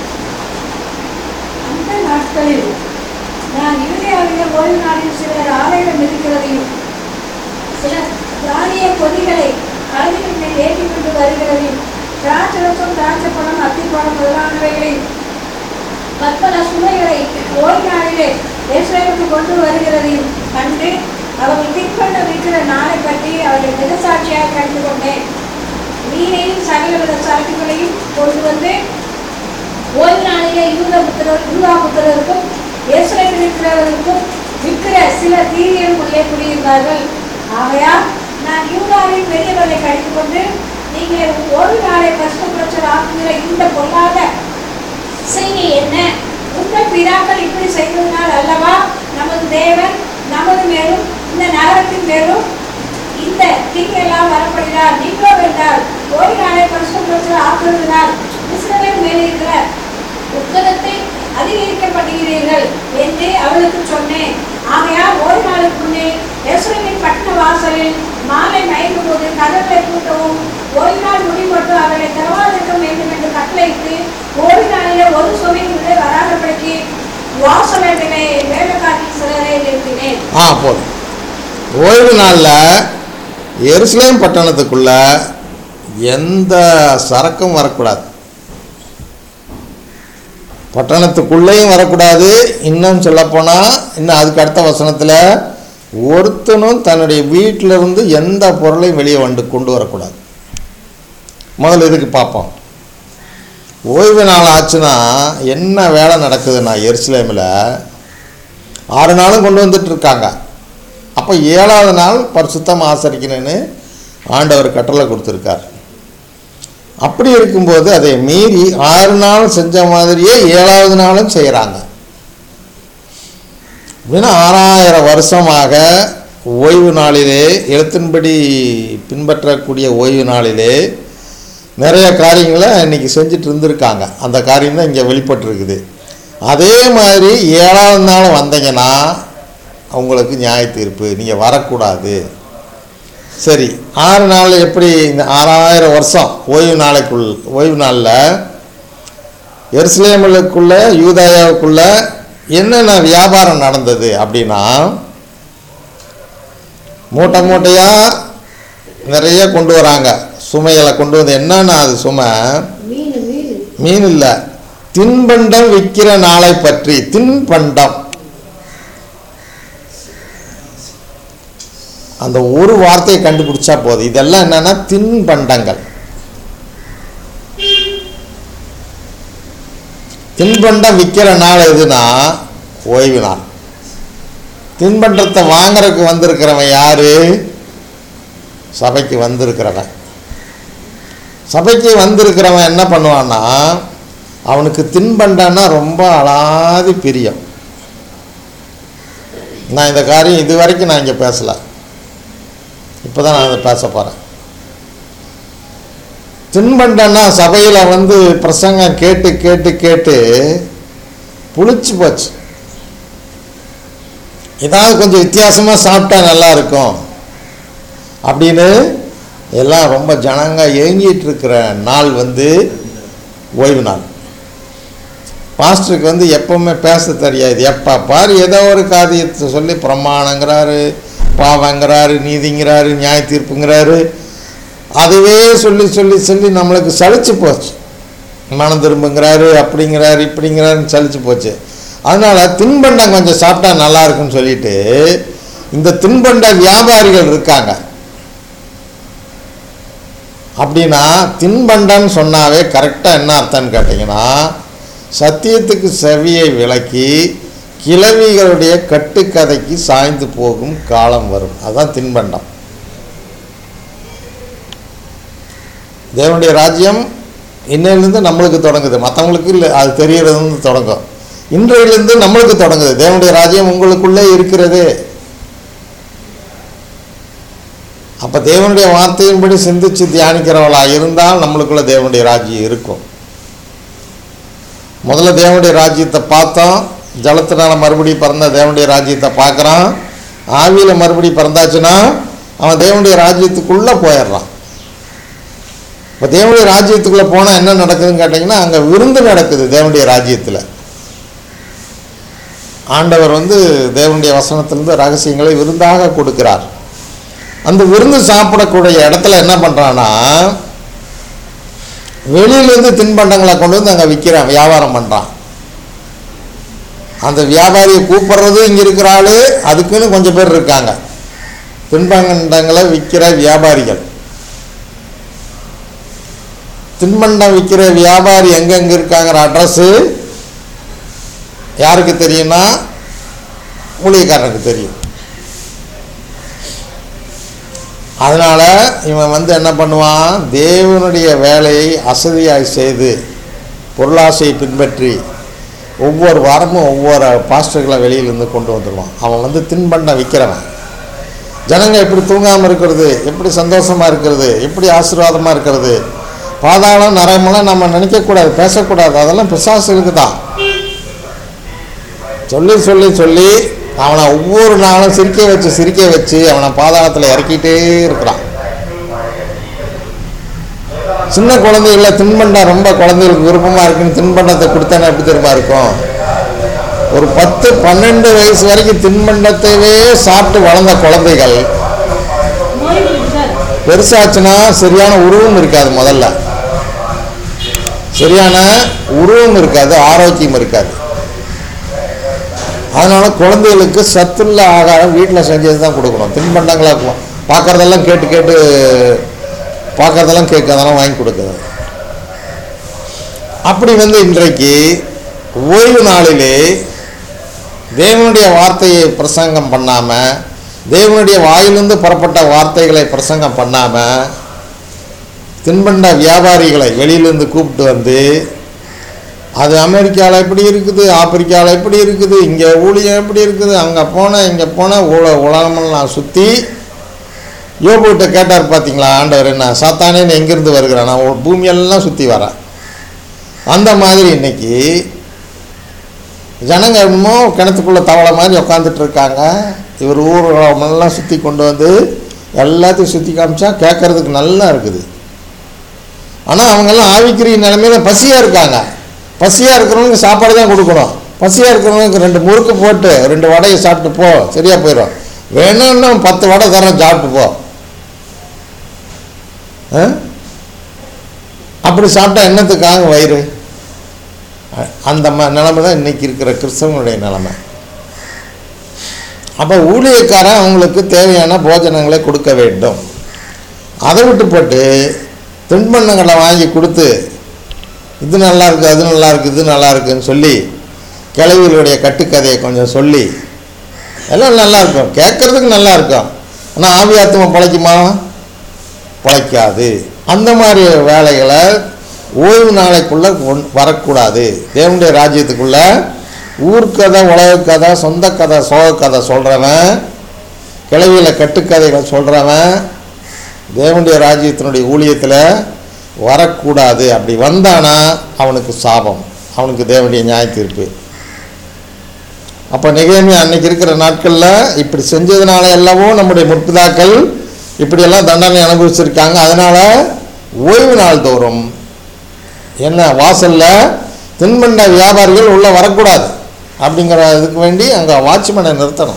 அந்த நாட்களில் நான் யூரியாவிலே ஓய்வு நாளில் சிலர் ஆலயம் இருக்கிறதையும் சில தானிய பொதிகளை கழுதின் மேல் ஏற்றி கொண்டு வருகிறதையும் திராட்சரசம் திராட்சப்பழம் அத்திப்பழம் முதலானவைகளையும் பற்பல சுமைகளை ஓய்வு நாளிலே இஸ்ரேலுக்கு கொண்டு வருகிறதையும் கண்டு அவர்கள் திட்பண்ட விற்கிற நாளை பற்றி அவர்கள் மிகசாட்சியாக கண்டு கொண்டேன் மீனையும் சகலவித சரக்குகளையும் கொண்டு வந்து ஓய்வு நாளிலே யூத புத்திரர் யூதா புத்திரருக்கும் இஸ்ரேல் இருக்கிறவருக்கும் விற்கிற சில தீரியரும் உள்ளே குடியிருந்தார்கள் ஆகையால் நான் யூதாவின் பெரியவர்களை கடித்துக் கொண்டு நீங்கள் ஒரு நாளை கஷ்டப்புறச்சல் ஆக்குகிற இந்த பொல்லாத செய்கை என்ன உங்கள் பிதாக்கள் இப்படி செய்ததினால் அல்லவா நமது தேவன் நமது மேலும் இந்த நகரத்தின் மேலும் இந்த தீங்கெல்லாம் வரப்படுகிறார் நீங்களோ என்றால் ஓய்வு நாளை பரிசுத்தத்தில் ஆக்குவதனால் இஸ்ரவேல் மேலே இருக்கிற உத்தரத்தை அதிகரிக்கப்படுகிறீர்கள் என்று அவளுக்கு சொன்னேன் ஆகையால் ஓய்வு நாளுக்கு முன்னே எஸ்ரேலின் பட்டண வாசலில் மாலை மயங்கும் போது கதவை கூட்டவும் ஓய்வு நாள் முடிவட்டும் அவர்களை திறவாதிருக்க வேண்டும் என்று கட்டளையிட்டு ஓய்வு நாளிலே ஒரு சுமையும் உள்ளே வராதபடிக்கு வாசலிலே வேலைக்காரி சிலரை நிறுத்தினேன் ஆ போதும் ஓய்வு நாளில் எருசலேம் பட்டணத்துக்குள்ள எந்த சரக்கும் வரக்கூடாது பட்டணத்துக்குள்ளேயும் வரக்கூடாது இன்னும் சொல்லப்போனால் இன்னும் அதுக்கு அடுத்த வசனத்தில் ஒருத்தனும் தன்னுடைய வீட்டில இருந்து எந்த பொருளையும் வெளியே வந்து கொண்டு வரக்கூடாது முதல்ல இதுக்கு பார்ப்போம் ஓய்வு நாள் ஆச்சுன்னா என்ன வேலை நடக்குதுன்னா எருசலேமில் ஆறு நாளும் கொண்டு வந்துட்டு இருக்காங்க அப்போ ஏழாவது நாள் பரிசுத்தம் ஆசரிக்கணும்னு ஆண்டவர் கட்டளை கொடுத்துருக்கார் அப்படி இருக்கும்போது அதை மீறி ஆறு நாள் செஞ்ச மாதிரியே ஏழாவது நாளும் செய்கிறாங்க அப்படின்னா ஆறாயிரம் வருஷமாக ஓய்வு நாளிலே எழுத்தின்படி பின்பற்றக்கூடிய ஓய்வு நாளிலே நிறைய காரியங்களை இன்னைக்கு செஞ்சுட்டு இருந்திருக்காங்க அந்த காரியம் தான் இங்கே வெளிப்பட்டிருக்குது அதே மாதிரி ஏழாவது நாள் வந்தீங்கன்னா அவங்களுக்கு நியாய தீர்ப்பு நீங்கள் வரக்கூடாது சரி ஆறு நாள் எப்படி இந்த ஆறாயிரம் வருஷம் ஓய்வு நாளைக்குள் ஓய்வு நாளில் எருசலேமுக்குள்ள யூதாயாவுக்குள்ள என்னென்ன வியாபாரம் நடந்தது அப்படின்னா மூட்டை மூட்டையாக நிறைய கொண்டு வராங்க சுமைகளை கொண்டு வந்து என்னன்னா அது சுமை மீன் மீன் மீன் இல்லை தின்பண்டம் விற்கிற நாளை பற்றி தின்பண்டம் அந்த ஒரு வார்த்தையை கண்டுபிடிச்சா போதும் இதெல்லாம் என்னன்னா தின்பண்டங்கள் தின்பண்டம் விற்கிற நாள் எதுனா ஓய்வு நாள் தின்பண்டத்தை வாங்குறதுக்கு வந்திருக்கிறவன் யாரு சபைக்கு வந்திருக்கிறவன் சபைக்கு வந்திருக்கிறவன் என்ன பண்ணுவான்னா அவனுக்கு தின்பண்டம்னா ரொம்ப அலாதி பிரியம் நான் இந்த காரியம் இது வரைக்கும் நான் இங்கே பேசலை இப்போ தான் நான் இதை பேச போகிறேன் தின்பண்டம்னா சபையில் வந்து பிரசங்கம் கேட்டு கேட்டு கேட்டு புளிச்சு போச்சு ஏதாவது கொஞ்சம் வித்தியாசமாக சாப்பிட்டா நல்லா இருக்கும் அப்படின்னு எல்லாம் ரொம்ப ஜனங்க ஏங்கிட்டு இருக்கிற நாள் வந்து ஓய்வு நாள் பாஸ்டருக்கு வந்து எப்பவுமே பேச தெரியாது எப்போ பாரு ஏதோ ஒரு காரியத்தை சொல்லி பிரமாணங்கிறாரு பாவங்கிறாரு நீதிங்கிறாரு நியாய தீர்ப்புங்கிறாரு அதுவே சொல்லி சொல்லி சொல்லி நம்மளுக்கு சலிச்சு போச்சு மனம் திரும்புங்கிறாரு அப்படிங்கிறாரு இப்படிங்கிறாருன்னு சலிச்சு போச்சு அதனால் தின்பண்டம் கொஞ்சம் சாப்பிட்டா நல்லா இருக்குன்னு சொல்லிட்டு இந்த தின்பண்ட வியாபாரிகள் இருக்காங்க அப்படின்னா தின்பண்டம்னு சொன்னாவே கரெக்டாக என்ன அர்த்தம்னு கேட்டிங்கன்னா சத்தியத்துக்கு செவியை விளக்கி கிழவிகளுடைய கட்டுக்கதைக்கு சாய்ந்து போகும் காலம் வரும் அதுதான் தின்பண்டம் தேவனுடைய ராஜ்யம் இன்னையிலேருந்து நம்மளுக்கு தொடங்குது மற்றவங்களுக்கு இல்லை அது தெரியறதுன்னு தொடங்கும் இன்றையிலிருந்து நம்மளுக்கு தொடங்குது தேவனுடைய ராஜ்யம் உங்களுக்குள்ளே இருக்கிறது அப்போ தேவனுடைய வார்த்தையின்படி சிந்திச்சு தியானிக்கிறவளா இருந்தால் நம்மளுக்குள்ள தேவனுடைய ராஜ்யம் இருக்கும் முதல்ல தேவனுடைய ராஜ்யத்தை பார்த்தோம் ஜலத்தினால மறுபடியும் பிறந்த தேவனுடைய ராஜ்யத்தை பார்க்குறான் ஆவியில் மறுபடியும் பிறந்தாச்சுன்னா அவன் தேவனுடைய ராஜ்யத்துக்குள்ளே போயிடுறான் இப்போ தேவனுடைய ராஜ்யத்துக்குள்ளே போனால் என்ன நடக்குதுன்னு கேட்டிங்கன்னா அங்கே விருந்து நடக்குது தேவனுடைய ராஜ்யத்தில் ஆண்டவர் வந்து தேவனுடைய வசனத்திலிருந்து ரகசியங்களை விருந்தாக கொடுக்கிறார் அந்த விருந்து சாப்பிடக்கூடிய இடத்துல என்ன பண்ணுறான்னா வெளியிலேருந்து தின்பண்டங்களை கொண்டு வந்து அங்கே விற்கிறான் வியாபாரம் பண்ணுறான் அந்த வியாபாரியை கூப்பிடுறது இங்கே இருக்கிற ஆளு அதுக்குன்னு கொஞ்சம் பேர் இருக்காங்க தின்பண்டங்களை விற்கிற வியாபாரிகள் தின்பண்டம் விற்கிற வியாபாரி எங்கெங்கே இருக்காங்கிற அட்ரஸ்ஸு யாருக்கு தெரியும்னா ஊழியக்காரனுக்கு தெரியும் அதனால் இவன் வந்து என்ன பண்ணுவான் தேவனுடைய வேலையை அசதியாய் செய்து பொருளாசையை பின்பற்றி ஒவ்வொரு வாரமும் ஒவ்வொரு பாஸ்டர்களை வெளியிலேருந்து கொண்டு வந்துடுவான் அவன் வந்து தின்பண்டம் விற்கிறவன் ஜனங்க எப்படி தூங்காமல் இருக்கிறது எப்படி சந்தோஷமாக இருக்கிறது எப்படி ஆசீர்வாதமாக இருக்கிறது பாதாளம் நரமெல்லாம் நம்ம நினைக்கக்கூடாது பேசக்கூடாது அதெல்லாம் பிசாசுகளுக்கு தான் சொல்லி சொல்லி சொல்லி அவனை ஒவ்வொரு நாளும் சிரிக்க வச்சு சிரிக்க வச்சு அவனை பாதாளத்தில் இறக்கிட்டே இருக்கிறான் சின்ன குழந்தைகள தின்பண்டம் ரொம்ப குழந்தைகளுக்கு விருப்பமாக இருக்குன்னு தின்பண்டத்தை கொடுத்தானே எப்படி தெரியுமா இருக்கும் ஒரு பத்து பன்னெண்டு வயசு வரைக்கும் தின்பண்டத்தையே சாப்பிட்டு வளர்ந்த குழந்தைகள் ஓய்வு சார் பெருசாச்சுன்னா சரியான உருவம் இருக்காது முதல்ல சரியான உருவம் இருக்காது ஆரோக்கியம் இருக்காது அதனால குழந்தைகளுக்கு சத்துள்ள ஆகாரம் வீட்டில் செஞ்சது தான் கொடுக்கணும் தின்பண்டங்களை பா- பார்க்கறதெல்லாம் கேட்டு கேட்டு பார்க்கறதெல்லாம் கேட்கறதெல்லாம் வாங்கி கொடுக்குறது அப்படி வந்து இன்றைக்கு ஓய்வு நாளிலே தேவனுடைய வார்த்தையை பிரசங்கம் பண்ணாமல் தேவனுடைய வாயிலிருந்து புறப்பட்ட வார்த்தைகளை பிரசங்கம் பண்ணாமல் தின்பண்ட வியாபாரிகளை வெளியிலேருந்து கூப்பிட்டு வந்து அது அமெரிக்காவில் எப்படி இருக்குது ஆப்பிரிக்காவில் எப்படி இருக்குது இங்கே ஊழியம் எப்படி இருக்குது அங்கே போனேன் இங்கே போனேன் உல உலகமெல்லாம் சுற்றி யோபுகிட்ட கேட்டார் பார்த்தீங்களா ஆண்டவர் என்ன சாத்தானே நீ எங்கேருந்து வருகிறான் நான் உ- பூமியெல்லாம் சுற்றி வரேன் அந்த மாதிரி இன்னைக்கு ஜனங்க என்னமோ கிணத்துக்குள்ளே தவளை மாதிரி உட்காந்துட்டு இருக்காங்க இவர் ஊரெல்லாம் சுற்றி கொண்டு வந்து எல்லாத்தையும் சுற்றி காமிச்சா கேட்கறதுக்கு நல்லா இருக்குது ஆனால் அவங்கெல்லாம் ஆவிக்குரிய நிலைமையில பசியாக இருக்காங்க பசியாக இருக்கிறவங்களுக்கு சாப்பாடு தான் கொடுக்கணும் பசியாக இருக்கிறவங்களுக்கு ரெண்டு முறுக்கு போட்டு ரெண்டு வடையை சாப்பிட்டு போ சரியாக போயிடும் வேணும்னா பத்து வடை தரேன் சாப்பிட்டு போ ஆ? அப்படி சாப்பிட்டா என்னத்துக்காக வயிறு அ- அந்த ம நிலைமை தான் இன்னைக்கு இருக்கிற கிறிஸ்தவனுடைய நிலைமை அப்போ ஊழியக்காரன் அவங்களுக்கு தேவையான போஜனங்களை கொடுக்க வேண்டும் அதை விட்டு போட்டு தின்பண்டங்களை வாங்கி கொடுத்து இது நல்லா இருக்கு அது நல்லா இருக்கு இது நல்லா இருக்குன்னு சொல்லி கிழவிகளுடைய கட்டுக்கதையை கொஞ்சம் சொல்லி எல்லாம் நல்லா இருக்கும் கேட்கறதுக்கு நல்லா இருக்கும் ஆனால் ஆவியாத்தமா பிழைக்குமா பிழைக்காது அந்த மாதிரி வேலைகளை ஓய்வு நாளைக்குள்ளே கொண் வரக்கூடாது தேவனுடைய ராஜ்யத்துக்குள்ள ஊர்க்கதை உலக கதை சொந்த கதை சோக கதை சொல்கிறவன் கிளவியில் கட்டுக்கதைகள் சொல்கிறவன் தேவனுடைய ராஜ்யத்தினுடைய ஊழியத்தில் வரக்கூடாது அப்படி வந்தானா அவனுக்கு சாபம் அவனுக்கு தேவனுடைய நியாய தீர்ப்பு அப்போ நிகழ்மை அன்னைக்கு இருக்கிற நாட்களில் இப்படி செஞ்சதுனால எல்லாவோ நம்முடைய முற்பிதாக்கள் இப்படியெல்லாம் தண்டனை அனுபவிச்சிருக்காங்க அதனால் ஓய்வு நாள் தோறும் என்ன வாசலில் தின்பண்ட வியாபாரிகள் உள்ளே வரக்கூடாது அப்படிங்கிற இதுக்கு வேண்டி அங்கே வாட்ச்மேனை நிறுத்தணும்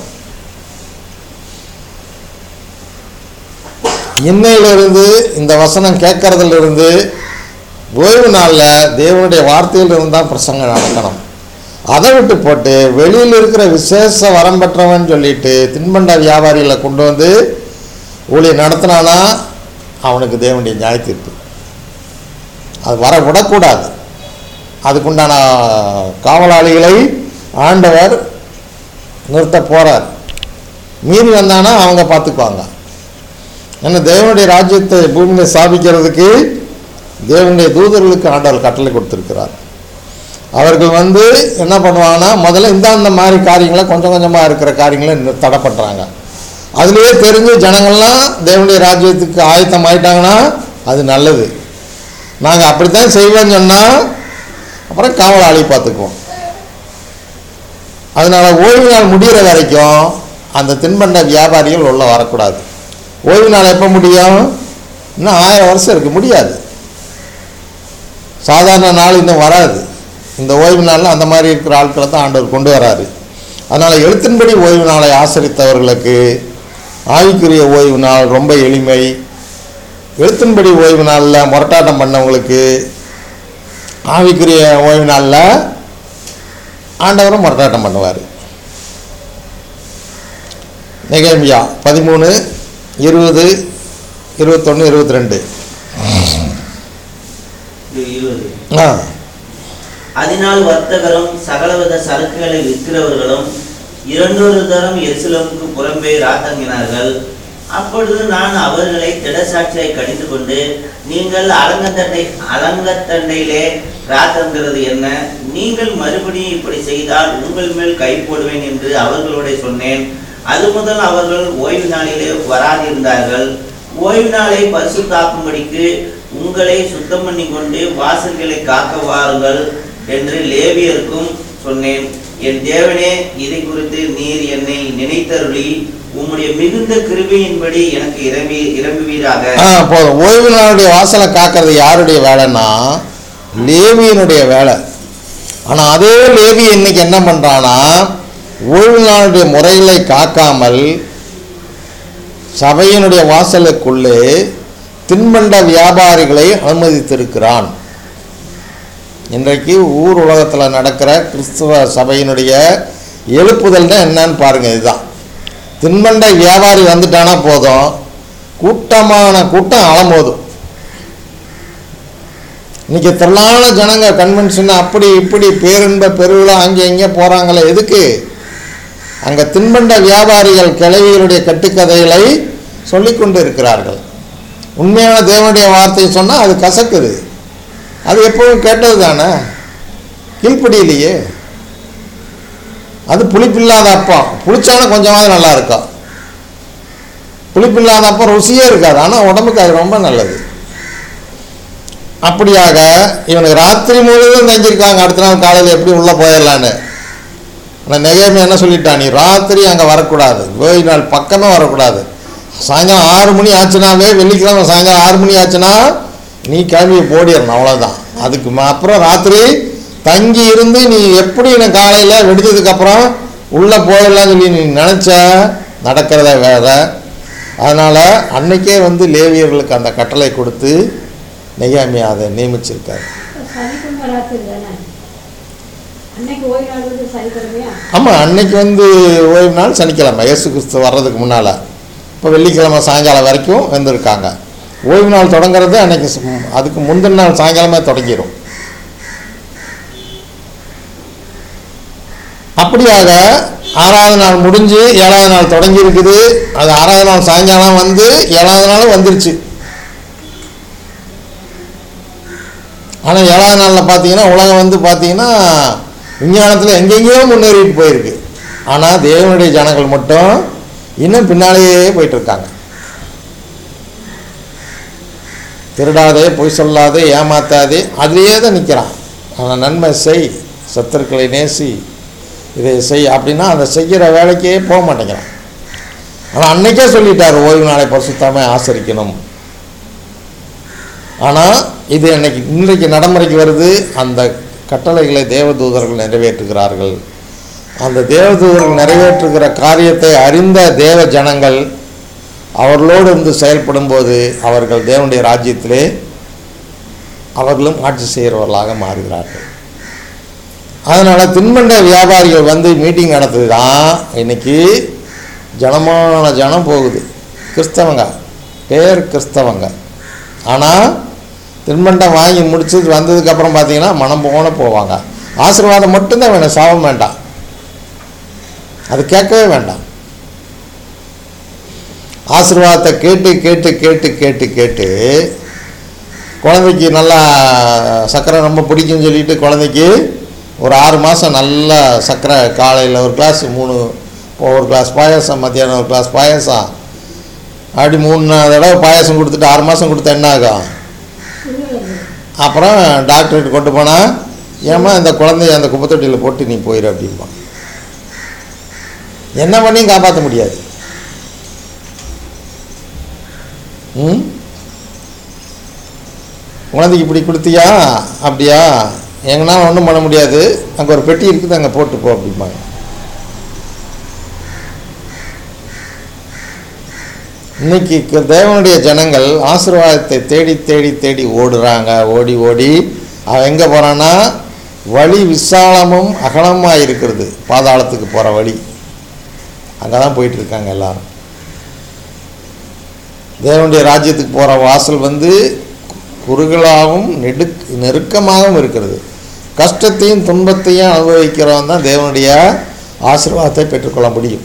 இன்னையிலிருந்து இந்த வசனம் கேட்கறதுலேருந்து ஓய்வு நாளில் தேவனுடைய வார்த்தையிலிருந்து தான் பிரசங்கம் நடக்கணும் அதை விட்டு போட்டு வெளியில் இருக்கிற விசேஷ வரம் பெற்றவன் சொல்லிட்டு தின்பண்ட வியாபாரிகளை கொண்டு வந்து ஊழியம் நடத்தினானா அவனுக்கு தேவனுடைய நியாய தீர்ப்பு அது வர விடக்கூடாது அதுக்குண்டான காவலாளிகளை ஆண்டவர் நிறுத்த போகிறார் மீறி வந்தானா அவங்க பார்த்துக்குவாங்க ஏன்னா தேவனுடைய ராஜ்யத்தை பூமியில் ஸ்தாபிக்கிறதுக்கு தேவனுடைய தூதர்களுக்கு ஆண்டவர் கட்டளை கொடுத்துருக்கிறார் அவர்கள் வந்து என்ன பண்ணுவாங்கன்னா முதல்ல இந்தாந்த மாதிரி காரியங்களை கொஞ்சம் கொஞ்சமாக இருக்கிற காரியங்களை நிறு- தடை பண்ணுறாங்க அதுலேயே தெரிஞ்சு ஜனங்கள்லாம் தேவனுடைய ராஜ்யத்துக்கு ஆயத்தம் ஆயிட்டாங்கன்னா அது நல்லது நாங்கள் அப்படித்தான் செய்வோம்னு சொன்னால் அப்புறம் காவலாளி பார்த்துக்குவோம் அதனால் ஓய்வு நாள் முடிகிற வரைக்கும் அந்த தின்பண்ட வியாபாரிகள் உள்ளே வரக்கூடாது ஓய்வு நாள் எப்போ முடியும் இன்னும் ஆயிரம் வருஷம் இருக்க முடியாது சாதாரண நாள் இன்னும் வராது இந்த ஓய்வு நாளில் அந்த மாதிரி இருக்கிற ஆட்களை தான் ஆண்டவர் கொண்டு வராரு அதனால் எழுத்தின்படி ஓய்வு நாளை ஆசரித்தவர்களுக்கு ஆவிக்குரிய ஓய்வு நாள் ரொம்ப எளிமை எழுத்தின்படி ஓய்வு நாளில் முரட்டாட்டம் பண்ணவங்களுக்கு ஆவிக்குரிய ஓய்வு நாளில் ஆண்டவரும் முரட்டாட்டம் பண்ணுவார் நெகேமியா பதிமூணு இருபது இருபத்தொன்று இருபத்தி ரெண்டு இது இருபது ஆ அதனால் வர்த்தகரும் சகலவித சரக்குகளை விற்கிறவர்களும் இரண்டொரு தரம் எருசலேமுக்கு புறம்பே ராத்தங்கினார்கள் அப்பொழுது நான் அவர்களை திடசாட்சியை கடிந்து கொண்டு நீங்கள் அலங்கத்தண்டை அலங்கத்தண்டையிலே ராத்தங்கிறது என்ன நீங்கள் மறுபடியும் இப்படி செய்தால் உங்கள் மேல் கை போடுவேன் என்று அவர்களோட சொன்னேன் அது முதல் அவர்கள் ஓய்வு நாளிலே வராதிருந்தார்கள் ஓய்வு நாளை பரிசுத்தாக்கும்படிக்கு உங்களை சுத்தம் பண்ணி கொண்டு வாசல்களை காக்க வாருங்கள் என்று லேவியருக்கும் சொன்னேன் என் தேவனே இதை குறித்து நீர் என்னை நினைத்தருளி உம்முடைய மிகுந்த கிருபையின்படி எனக்கு இறம்பி இறங்குவீராக ஆ போதும் ஓய்வு நாளுடைய வாசலை காக்கிறது யாருடைய வேலைன்னா லேவியனுடைய வேலை ஆனால் அதே லேவி இன்னைக்கு என்ன பண்ணுறான்னா ஓய்வு நாளுடைய முறைகளை காக்காமல் சபையினுடைய வாசலுக்குள்ளே தின்பண்ட வியாபாரிகளை அனுமதித்திருக்கிறான் இன்றைக்கு ஊர் உலகத்தில் நடக்கிற கிறிஸ்துவ சபையினுடைய எழுப்புதல் தான் என்னன்னு பாருங்கள் இதுதான் தின்பண்ட வியாபாரி வந்துட்டானா போதும் கூட்டமான கூட்டம் அலமோதும் இன்னைக்கு திரளான ஜனங்க கன்வென்ஷன் அப்படி இப்படி பேரின்ப பெருவிழா அங்கே இங்கே போகிறாங்களே எதுக்கு அங்கே தின்பண்ட வியாபாரிகள் கிளவிகளுடைய கட்டுக்கதைகளை சொல்லிக் கொண்டு இருக்கிறார்கள் உண்மையான தேவனுடைய வார்த்தையை சொன்னால் அது கசக்குது அது எப்பவும் கேட்டது தானே கீழ்ப்படியிலையே அது புளிப்பில்லாத அப்பம் புளிச்சானா கொஞ்சமாவது நல்லா இருக்கும் புளிப்பில்லாத அப்பம் ருசியே இருக்காது ஆனால் உடம்புக்கு அது ரொம்ப நல்லது அப்படியாக இவனுக்கு ராத்திரி முழுவதும் நெஞ்சிருக்காங்க அடுத்த நாள் காலையில் எப்படி உள்ளே போயிடலான்னு ஆனால் நெகையமே என்ன சொல்லிட்டான் நீ ராத்திரி அங்கே வரக்கூடாது ஓய்வு நாள் பக்கமே வரக்கூடாது சாயங்காலம் ஆறு மணி ஆச்சுனாவே வெள்ளிக்கிழமை சாயங்காலம் ஆறு மணி ஆச்சுன்னா நீ கிளம்பி போடிடணும் அவ்வளோதான் அதுக்கு ம- அப்புறம் ராத்திரி தங்கி இருந்து நீ எப்படி நான் காலையில் வெடிச்சதுக்கப்புறம் உள்ளே போயிடலாம்னு சொல்லி நீ நினச்ச நடக்கிறத வேற அதனால் அன்னைக்கே வந்து லேவியர்களுக்கு அந்த கட்டளை கொடுத்து நெய்யாமி அதை நியமிச்சிருக்காரு சனிக்கிழமை ராத்திரி தானே அன்னைக்கு ஓய்வு நாள் வந்து சனிக்கிழமையா ஆமாம் அன்னைக்கு வந்து ஓய்வு நாள் சனிக்கிழமை இயேசு கிறிஸ்து வர்றதுக்கு முன்னால் இப்போ வெள்ளிக்கிழமை சாயங்காலம் வரைக்கும் வந்திருக்காங்க ஓய்வு நாள் தொடங்குறது அன்னைக்கு சு- அதுக்கு முந்தின நாள் சாயங்காலமே தொடங்கிடும் அப்படியாக ஆறாவது நாள் முடிஞ்சு ஏழாவது நாள் தொடங்கி இருக்குது அது ஆறாவது நாள் சாயங்காலம் வந்து ஏழாவது நாள் வந்துருச்சு ஆனால் ஏழாவது நாளில் பார்த்தீங்கன்னா உலகம் வந்து பார்த்தீங்கன்னா விஞ்ஞானத்தில் எங்கெங்கேயோ முன்னேறிட்டு போயிருக்கு ஆனால் தேவனுடைய ஜனங்கள் மட்டும் இன்னும் பின்னாலேயே போயிட்டு இருக்காங்க திருடாதே பொய் சொல்லாதே ஏமாத்தாதே அதுலேயே தான் நிற்கிறான் ஆனால் நன்மை செய் சத்துருக்களை நேசி இதை செய் அப்படின்னா அந்த செய்கிற வேலைக்கே போக மாட்டேங்கிறான் ஆனால் அன்னைக்கே சொல்லிட்டார் ஓய்வு நாளை பரிசுத்தாமே ஆசரிக்கணும் ஆனால் இது இன்னைக்கு இன்றைக்கு நடைமுறைக்கு வருது அந்த கட்டளைகளை தேவதூதர்கள் நிறைவேற்றுகிறார்கள் அந்த தேவதூதர்கள் நிறைவேற்றுகிற காரியத்தை அறிந்த தேவ ஜனங்கள் அவர்களோடு இருந்து செயல்படும்போது அவர்கள் தேவனுடைய ராஜ்யத்திலே அவர்களும் ஆட்சி செய்கிறவர்களாக மாறுகிறார்கள் அதனால் தின்பண்ட வியாபாரிகள் வந்து மீட்டிங் நடத்துது தான் இன்னைக்கு ஜனமான ஜனம் போகுது கிறிஸ்தவங்க பேர் கிறிஸ்தவங்க ஆனால் தின்பண்டம் வாங்கி முடிச்சது வந்ததுக்கப்புறம் பார்த்தீங்கன்னா மனம் போன போவாங்க ஆசீர்வாதம் மட்டும்தான் வேணும் சாபம் வேண்டாம் அது கேட்கவே வேண்டாம் ஆசீர்வாதத்தை கேட்டு கேட்டு கேட்டு கேட்டு கேட்டு குழந்தைக்கு நல்லா சர்க்கரை ரொம்ப பிடிக்கும்னு சொல்லிட்டு குழந்தைக்கு ஒரு ஆறு மாதம் நல்லா சர்க்கரை காலையில் ஒரு கிளாஸ் மூணு ஒரு கிளாஸ் பாயாசம் மத்தியானம் ஒரு கிளாஸ் பாயாசம் அப்படி மூணு தடவை பாயாசம் கொடுத்துட்டு ஆறு மாதம் கொடுத்தா என்ன ஆகும் புரியுது அப்புறம் டாக்டர்கிட்ட கொண்டு போனால் ஏம்மா இந்த குழந்தைய அந்த குப்பத்தொட்டியில் போட்டு நீ போயிரு அப்படிம்பான் என்ன பண்ணியும் காப்பாற்ற முடியாது ம் குழந்தைக்கு இப்படி கொடுத்தியா அப்படியா எங்கன்னா ஒன்றும் பண்ண முடியாது அங்கே ஒரு பெட்டி இருக்குது அங்கே போட்டு போ அப்படிம்பாங்க இன்னைக்கு க- தேவனுடைய ஜனங்கள் ஆசீர்வாதத்தை தேடி தேடி தேடி ஓடுறாங்க ஓடி ஓடி அவன் எங்கே போகிறான்னா வழி விசாலமும் அகலமாக இருக்கிறது பாதாளத்துக்கு போகிற வழி அங்கே தான் போயிட்டு இருக்காங்க எல்லாரும் தேவனுடைய ராஜ்யத்துக்கு போகிற வாசல் வந்து குறுகலாகவும் நெடுக் நெருக்கமாகவும் இருக்கிறது கஷ்டத்தையும் துன்பத்தையும் அனுபவிக்கிறவன் தான் தேவனுடைய ஆசீர்வாதத்தை பெற்றுக்கொள்ள முடியும்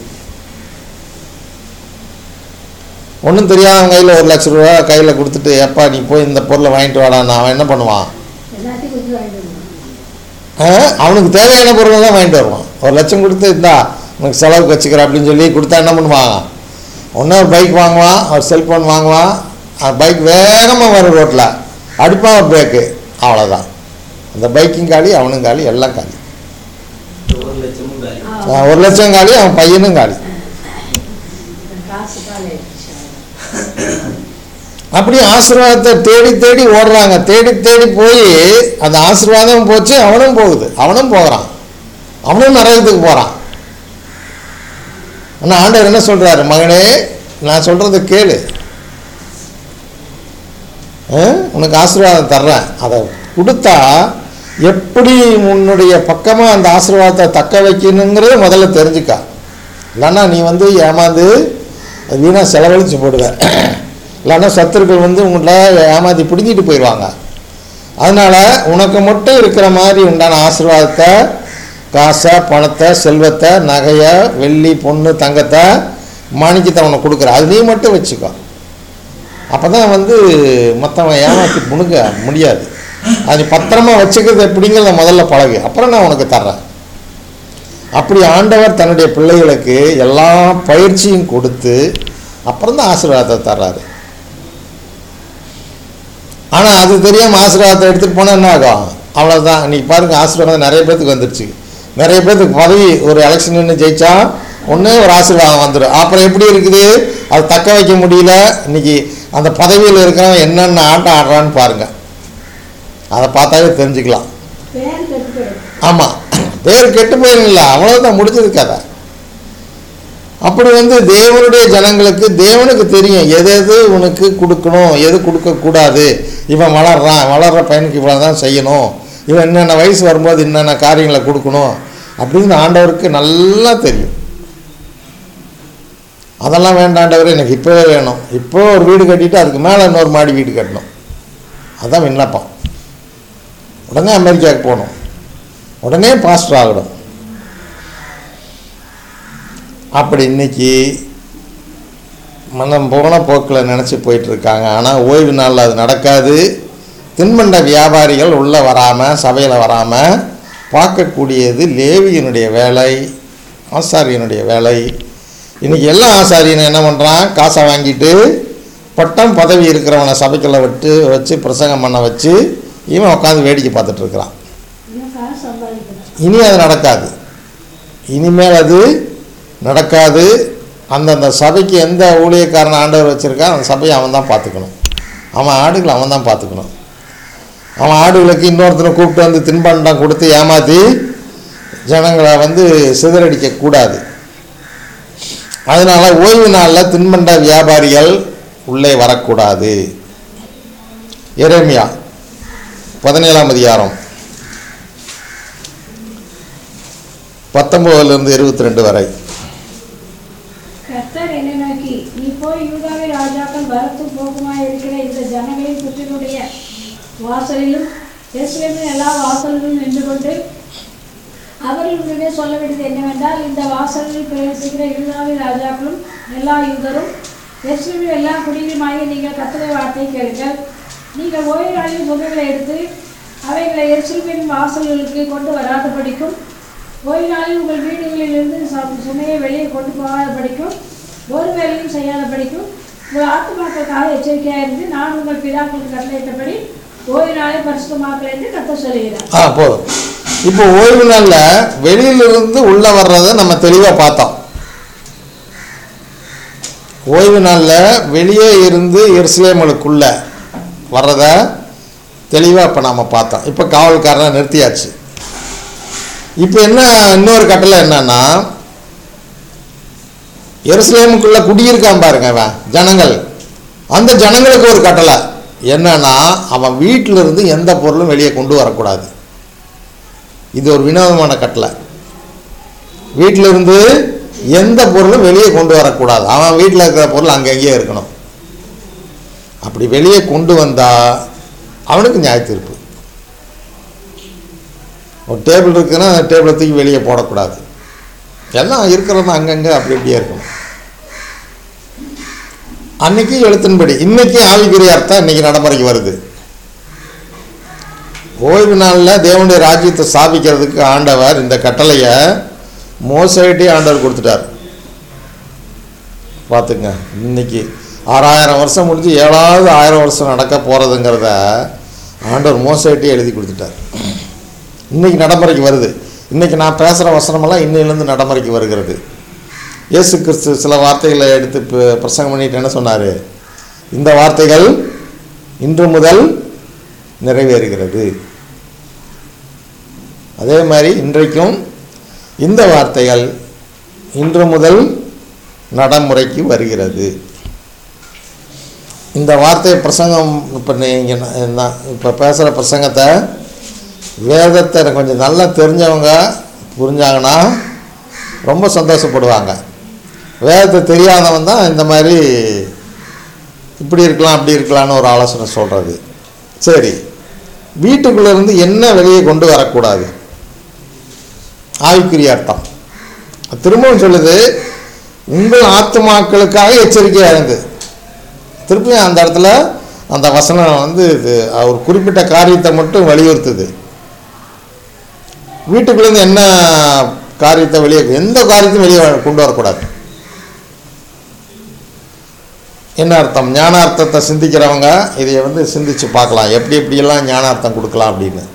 ஒன்றும் தெரியாதவன் கையில் ஒரு லட்ச ரூபா கையில் கொடுத்துட்டு எப்பா நீ போய் இந்த பொருளை வாங்கிட்டு வாடான்னு அவன் என்ன பண்ணுவான் எல்லாத்தையும் கொஞ்சம் வாங்கிட்டு வருவாங்க. ஆ, அவனுக்கு தேவையான பொருளை தான் வாங்கிட்டு வருவான் ஒரு லட்சம் கொடுத்து இந்தா உனக்கு செலவுக்கு வச்சுக்கிறேன் அப்படின்னு சொல்லி கொடுத்தா என்ன பண்ணுவான் ஒன்று ஒரு பைக் வாங்குவான் ஒரு செல்ஃபோன் வாங்குவான் அந்த பைக் வேகமாக வரும் ரோட்டில் அடிப்பான் ஒரு பிரேக்கு அவ்வளோதான் அந்த பைக்கும் காலி அவனும் காலி எல்லாம் காலி ஒரு லட்சமும் காலி ஆ, ஆ, ஒரு லட்சம் காலி அவன் பையனும் காலி காசு காலி ஆயிடுச்சு அப்படி ஆசீர்வாதத்தை தேடி தேடி ஓடுறாங்க தேடி தேடி போய் அந்த ஆசீர்வாதம் போச்சு அவனும் போகுது அவனும் போகிறான் அவனும் நரகத்துக்கு போகிறான் ஆனால் ஆண்டவர் என்ன சொல்கிறாரு மகனே நான் சொல்கிறத கேளு ஆ? உனக்கு ஆசீர்வாதம் தர்றேன் அதை கொடுத்தா எப்படி உன்னுடைய பக்கமாக அந்த ஆசீர்வாதத்தை தக்க வைக்கணுங்கிறத முதல்ல தெரிஞ்சுக்கா இல்லைன்னா நீ வந்து ஏமாந்து அது வீணாக செலவழித்து போடுவ இல்லைன்னா சத்துருக்கள் வந்து உங்களை ஏமாற்றி பிடுங்கிட்டு போயிடுவாங்க அதனால் உனக்கு மட்டும் இருக்கிற மாதிரி உண்டான ஆசீர்வாதத்தை காசை பணத்தை செல்வத்தை நகையை வெள்ளி பொண்ணு தங்கத்தை மாணிக்கத்தை உனக்கு கொடுக்குற அது நீ மட்டும் வச்சுக்கோ அப்போ தான் வந்து மற்றவன் ஏமாற்றி முணுங்க முடியாது அது நீ பத்திரமா வச்சுக்கிறது எப்படிங்கிறத முதல்ல பழகு அப்புறம் நான் உனக்கு தர்றேன் அப்படி ஆண்டவர் தன்னுடைய பிள்ளைகளுக்கு எல்லா பயிற்சியும் கொடுத்து அப்புறம் தான் ஆசீர்வாதத்தை தர்றாரு ஆனால் அது தெரியாமல் ஆசீர்வாதத்தை எடுத்துகிட்டு போனால் என்ன ஆகும் அவ்வளோதான் இன்னைக்கு பாருங்கள் ஆசீர்வாதம் நிறைய பேர்த்துக்கு வந்துருச்சு நிறைய பேர்த்துக்கு பதவி ஒரு எலெக்ஷன் நின்று ஜெயிச்சா ஒன்றே ஒரு ஆசீர்வாதம் வந்துடும் அப்புறம் எப்படி இருக்குது அது தக்க வைக்க முடியல இன்னைக்கு அந்த பதவியில் இருக்கிறவன் என்னென்ன ஆட்டம் ஆடுறான்னு பாருங்கள் அதை பார்த்தாவே தெரிஞ்சுக்கலாம் பேர் கெட்டு போயிடும் ஆமாம் பேர் கெட்டு போயிருங்களா அவ்வளோதான் முடிஞ்சது கதை அப்படி வந்து தேவனுடைய ஜனங்களுக்கு தேவனுக்கு தெரியும் எது எது உனக்கு கொடுக்கணும் எது கொடுக்கக்கூடாது இவன் வளர்றான் வளர்ற பையனுக்கு இவ்வளோ தான் செய்யணும் இவன் என்னென்ன வயசு வரும்போது என்னென்ன காரியங்களை கொடுக்கணும் அப்படின்னு ஆண்டவருக்கு நல்லா தெரியும் அதெல்லாம் வேண்டாண்டவர் எனக்கு இப்போவே வேணும் இப்போ ஒரு வீடு கட்டிட்டு அதுக்கு மேலே இன்னொரு மாடி வீடு கட்டணும் அதான் விண்ணப்பம் உடனே அமெரிக்காவுக்கு போகணும் உடனே பாஸ்டர் ஆகணும் அப்படி இன்னைக்கு மனம் போன போக்கில் நினச்சி போயிட்டுருக்காங்க ஆனால் ஓய்வு நாளில் அது நடக்காது தின்பண்ட வியாபாரிகள் உள்ளே வராமல் சபையில் வராமல் பார்க்கக்கூடியது லேவியனுடைய வேலை ஆசாரியனுடைய வேலை இன்றைக்கி எல்லா ஆசாரியனும் என்ன பண்ணுறான் காசை வாங்கிட்டு பட்டம் பதவி இருக்கிறவனை சபைக்குள்ள விட்டு வச்சு பிரசங்கம் பண்ண வச்சு இவன் உட்காந்து வேடிக்கை பார்த்துட்டு இருக்கிறான் இன்னும் காசு சம்பாதிக்கணும் இனி அது நடக்காது இனிமேல் அது நடக்காது அந்தந்த சபைக்கு எந்த ஊழியக்காரன் ஆண்டவர் வச்சுருக்கா அந்த சபையை அவன் தான் பார்த்துக்கணும் அவன் ஆடுகளை அவன் தான் பார்த்துக்கணும் அவன் ஆடுகளுக்கு இன்னொருத்தனை கூப்பிட்டு வந்து தின்பண்டம் கொடுத்து ஏமாற்றி ஜனங்களை வந்து சிதறடிக்க கூடாது அதனால் ஓய்வு நாளில் தின்பண்ட வியாபாரிகள் உள்ளே வரக்கூடாது எரேமியா பதினேழாம் அதிகாரம் பத்தொம்போதுலேருந்து இருபத்தி ரெண்டு வரை கர்த்தர் என்னை நோக்கி நீ போய் யூதாவை ராஜாக்கள் வரத்தும் போக்குமாய் இருக்கிற இந்த ஜனங்களின் புற்றினுடைய வாசலிலும் எஸ்லேமின் எல்லா வாசலிலும் நின்று கொண்டு அவர்களுடைய சொல்ல வேண்டியது என்னவென்றால் இந்த வாசலில் பிரவேசிக்கிற யூதாவின் ராஜாக்களும் எல்லா யூதரும் எஸ்லேமின் எல்லா குடியிலுமாகி நீங்கள் கர்த்தரை வார்த்தை கேளுங்கள் நீங்கள் ஓய்வு நாளில் சுமைகளை எடுத்து அவைகளை எருசலேமின் வாசல்களுக்கு கொண்டு வராதபடிக்கும் ஓய்வு நாளில் உங்கள் வீடுகளிலிருந்து சு- சுமையை வெளியே கொண்டு போகாதபடிக்கும் ஒரு வேலையும் செய்யாதபடிக்கும் உங்கள் ஆத்துமாக்களுக்காக எச்சரிக்கையாக இருந்து நான் உங்கள் பிதாக்களுக்கு கட்டளையிட்டபடி ஓய்வு நாளை பரிசுத்தமாக்கல் என்று கத்த சொல்லுகிறார் ஆ போதும் இப்போ ஓய்வு நாளில் வெளியிலிருந்து உள்ளே வர்றதை நம்ம தெளிவாக பார்த்தோம் ஓய்வு நாளில் வெளியே இருந்து எருசலேமலுக்குள்ள வர்றத தெளிவாக இப்போ நாம் பார்த்தோம் இப்போ காவல்காரனை நிறுத்தியாச்சு இப்போ என்ன இன்னொரு கட்டளை என்னன்னா எருசலேமுக்குள்ள குடியிருக்கான் பாருங்க அவன் ஜனங்கள் அந்த ஜனங்களுக்கு ஒரு கட்டளை என்னன்னா அவன் வீட்டில இருந்து எந்த பொருளும் வெளியே கொண்டு வரக்கூடாது இது ஒரு வினோதமான கட்டளை வீட்டில இருந்து எந்த பொருளும் வெளியே கொண்டு வரக்கூடாது அவன் வீட்டில் இருக்கிற பொருள் அங்கங்கேயே இருக்கணும் அப்படி வெளியே கொண்டு வந்தா அவனுக்கு நியாய தீர்ப்பு ஒரு டேபிள் இருக்குன்னா அந்த டேபிளை தூக்கி வெளியே போடக்கூடாது எல்லாம் இருக்கிறது அங்கங்கே அப்படி அப்படியே இருக்கணும் அன்னைக்கு எழுத்தின்படி இன்னைக்கு ஆவிக்குரிய அர்த்தம் இன்னைக்கு நடைமுறைக்கு வருது ஓய்வு நாளில் தேவனுடைய ராஜ்யத்தை ஸ்தாபிக்கிறதுக்கு ஆண்டவர் இந்த கட்டளையை மோசைட்டே ஆண்டவர் கொடுத்துட்டார் பார்த்துங்க இன்னைக்கு ஆறாயிரம் வருஷம் முடிஞ்சு ஏழாவது ஆயிரம் வருஷம் நடக்க போகிறதுங்கிறத ஆண்டவர் மோசைட்டே எழுதி கொடுத்துட்டார் இன்னைக்கு நடைமுறைக்கு வருது இன்னைக்கு நான் பேசுகிற வசனமெல்லாம் இன்னையிலேருந்து நடைமுறைக்கு வருகிறது இயேசு கிறிஸ்து சில வார்த்தைகளை எடுத்து ப- பிரசங்கம் பண்ணிட்டு என்ன சொன்னார் இந்த வார்த்தைகள் இன்று முதல் நிறைவேறுகிறது அதே மாதிரி இன்றைக்கும் இந்த வார்த்தைகள் இன்று முதல் நடைமுறைக்கு வருகிறது இந்த வார்த்தை பிரசங்கம் இப்போ நீங்கள் நான் இப்போ பேசுகிற பிரசங்கத்தை வேதத்தை எனக்கு கொஞ்சம் நல்லா தெரிஞ்சவங்க புரிஞ்சாங்கன்னா ரொம்ப சந்தோஷப்படுவாங்க வேதத்தை தெரியாதவன் தான் இந்த மாதிரி இப்படி இருக்கலாம் அப்படி இருக்கலாம்னு ஒரு ஆலோசனை சொல்கிறது சரி வீட்டுக்குள்ளே இருந்து என்ன வெளியே கொண்டு வரக்கூடாது ஆவிக்குரிய அர்த்தம் திரும்பவும் சொல்லுது உங்கள் ஆத்துமாக்களுக்காக எச்சரிக்கையாக இருந்து திருப்பியும் அந்த இடத்துல அந்த வசனம் வந்து இது ஒரு குறிப்பிட்ட காரியத்தை மட்டும் வலியுறுத்துது வீட்டுக்குள்ளேருந்து என்ன காரியத்தை வெளியே எந்த காரியத்தையும் வெளியே கொண்டு வரக்கூடாது என்ன அர்த்தம் ஞானார்த்தத்தை சிந்திக்கிறவங்க இதை வந்து சிந்திச்சு பார்க்கலாம் எப்படி எப்படியெல்லாம் ஞானார்த்தம் கொடுக்கலாம் அப்படின்னு